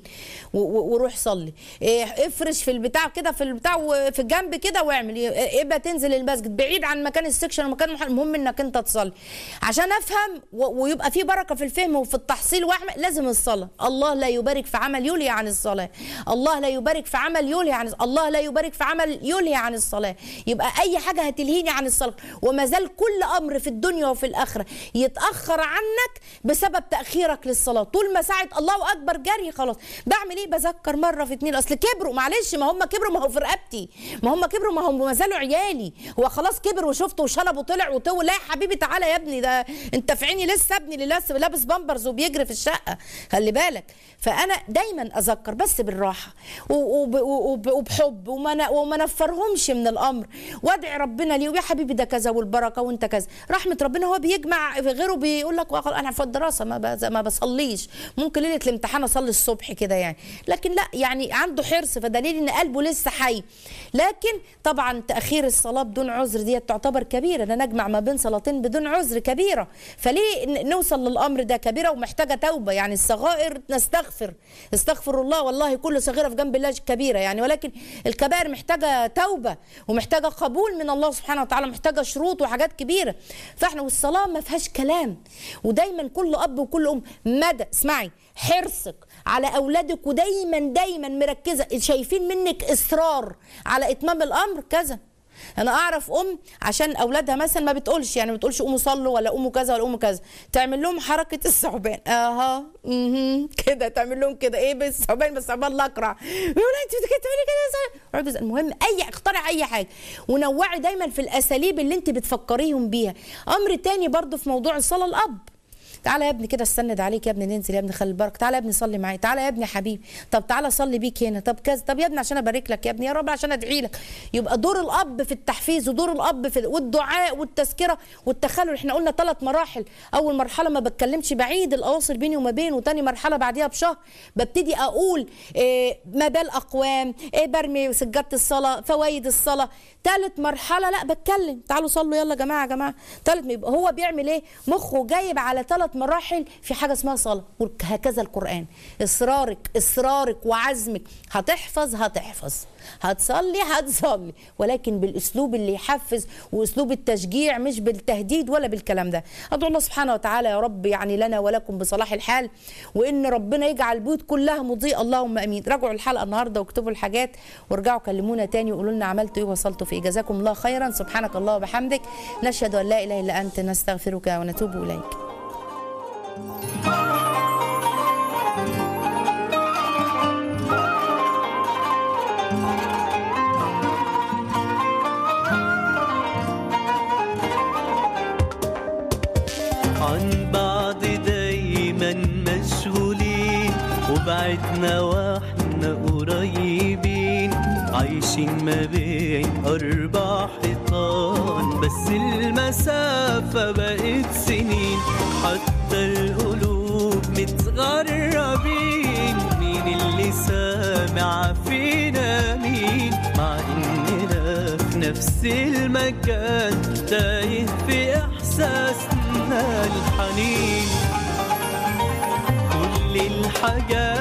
وروح صلي إيه، افرش في البتاع كده في البتاع و- في الجنب كده واعمل إيه، ابقى تنزل المسجد بعيد عن مكان السكشن ومكان المحاضرة. المهم انك انت تصلي عشان افهم و- ويبقى في بركه في الفهم وفي التحصيل واعمل لازم الصلاه الله لا يبارك في عمل يلهي عن الصلاه الله لا يبارك في عمل يلهي عن الله لا يبارك في عمل يلهي عن الصلاه يبقى اي حاجه هتلهيني عن الصلاه وما زال كل امر في الدنيا وفي الاخره يتاخر عنك بسبب تاخيرك للصلاه طول ما ساعه الله اكبر جري خلاص بعمل ايه بذكر مره في اتنين اصل كبروا معلش ما هم كبروا ما هو في رقبتي ما هم كبروا ما هم ما زالوا عيالي هو خلاص كبر وشفته وشنب وطلع وتو لا يا حبيبي تعالى يا ابني ده انت في عيني لسه ابني اللي لسه لابس بامبرز وبيجري في الشقه خلي بالك فانا دايما اذكر بس بالراحه و- وب- وب- وبحب وما ن- وما نفرهمش من الامر وادعي ربنا ليه ويا حبيبي ده كذا والبركه وانت كذا رحمه ربنا هو بيجمع غيره بيقول لك "وخلاص انا في الدراسه ما بز- ما بصليش ممكن ليله الامتحان اصلي الصبح كده يعني لكن لا يعني عنده حرص فدليل ان قلبه لسه حي لكن طبعا تاخير الصلاه بدون عذر دي تعتبر كبيره ان انا اجمع ما بين صلاتين بدون عذر كبيره فليه ن- نوصل للامر ده كبيره ومحتاجه توبه يعني الصغائر نستغفر استغفر الله والله كل صغيره في جنب الله كبيره يعني ولكن الكبائر محتاجه توبه ومحتاجه قبول من الله سبحانه وتعالى محتاجه شروط وحاجات كبيره فاحنا والصلاه ما فيهاش كلام ودايما كل اب وكل ام مدى اسمعي حرصك على اولادك ودايما دايما مركزه شايفين منك اصرار على اتمام الامر كذا انا اعرف ام عشان اولادها مثلا ما بتقولش يعني ما بتقولش قوموا صلوا ولا قوموا كذا ولا قوموا كذا تعمل لهم حركه الثعبان اها مهم. كده تعمل لهم كده ايه بس الثعبان بس الثعبان الاقرع يقول انت كده بتعملي كده إزاي؟ اقعدوا يسألوا. المهم اي اخترع اي حاجه ونوعي دايما في الاساليب اللي انت بتفكريهم بيها امر تاني برضو في موضوع الصلاه الاب تعالى يا ابني كده استند عليك يا ابني ننزل يا ابني خلي البركه تعالى يا ابني صلي معايا تعالى يا ابني يا حبيبي طب تعالى صلي بيك هنا طب كذا طب يا ابني عشان ابارك لك يا ابني يا رب عشان ادعي لك يبقى دور الاب في التحفيز ودور الاب في والدعاء والتذكره والتخلل احنا قلنا ثلاث مراحل اول مرحله ما بتكلمش بعيد الاواصر بيني وما بينه وتاني مرحله بعديها بشهر ببتدي اقول إيه ما بال اقوام إيه برمي سجاده الصلاه فوائد الصلاه ثالث مرحله لا بتكلم تعالوا صلوا يلا يا جماعه يا جماعه ثالث يبقى هو بيعمل ايه مخه جايب على ثلاث مراحل في حاجه اسمها صلاه وهكذا القران اصرارك اصرارك وعزمك هتحفظ هتحفظ هتصلي هتصلي ولكن بالاسلوب اللي يحفز واسلوب التشجيع مش بالتهديد ولا بالكلام ده ادعو الله سبحانه وتعالى يا رب يعني لنا ولكم بصلاح الحال وان ربنا يجعل البيوت كلها مضيئه اللهم امين راجعوا الحلقه النهارده واكتبوا الحاجات وارجعوا كلمونا تاني وقولوا لنا عملتوا ايه وصلتوا في ايه جزاكم الله خيرا سبحانك الله وبحمدك نشهد ان لا اله الا انت نستغفرك ونتوب اليك بعدنا واحنا قريبين عايشين ما بين أربع حيطان بس المسافة بقت سنين حتى القلوب متغربين مين اللي سامع فينا مين مع إننا في نفس المكان تايه في إحساسنا الحنين كل الحاجات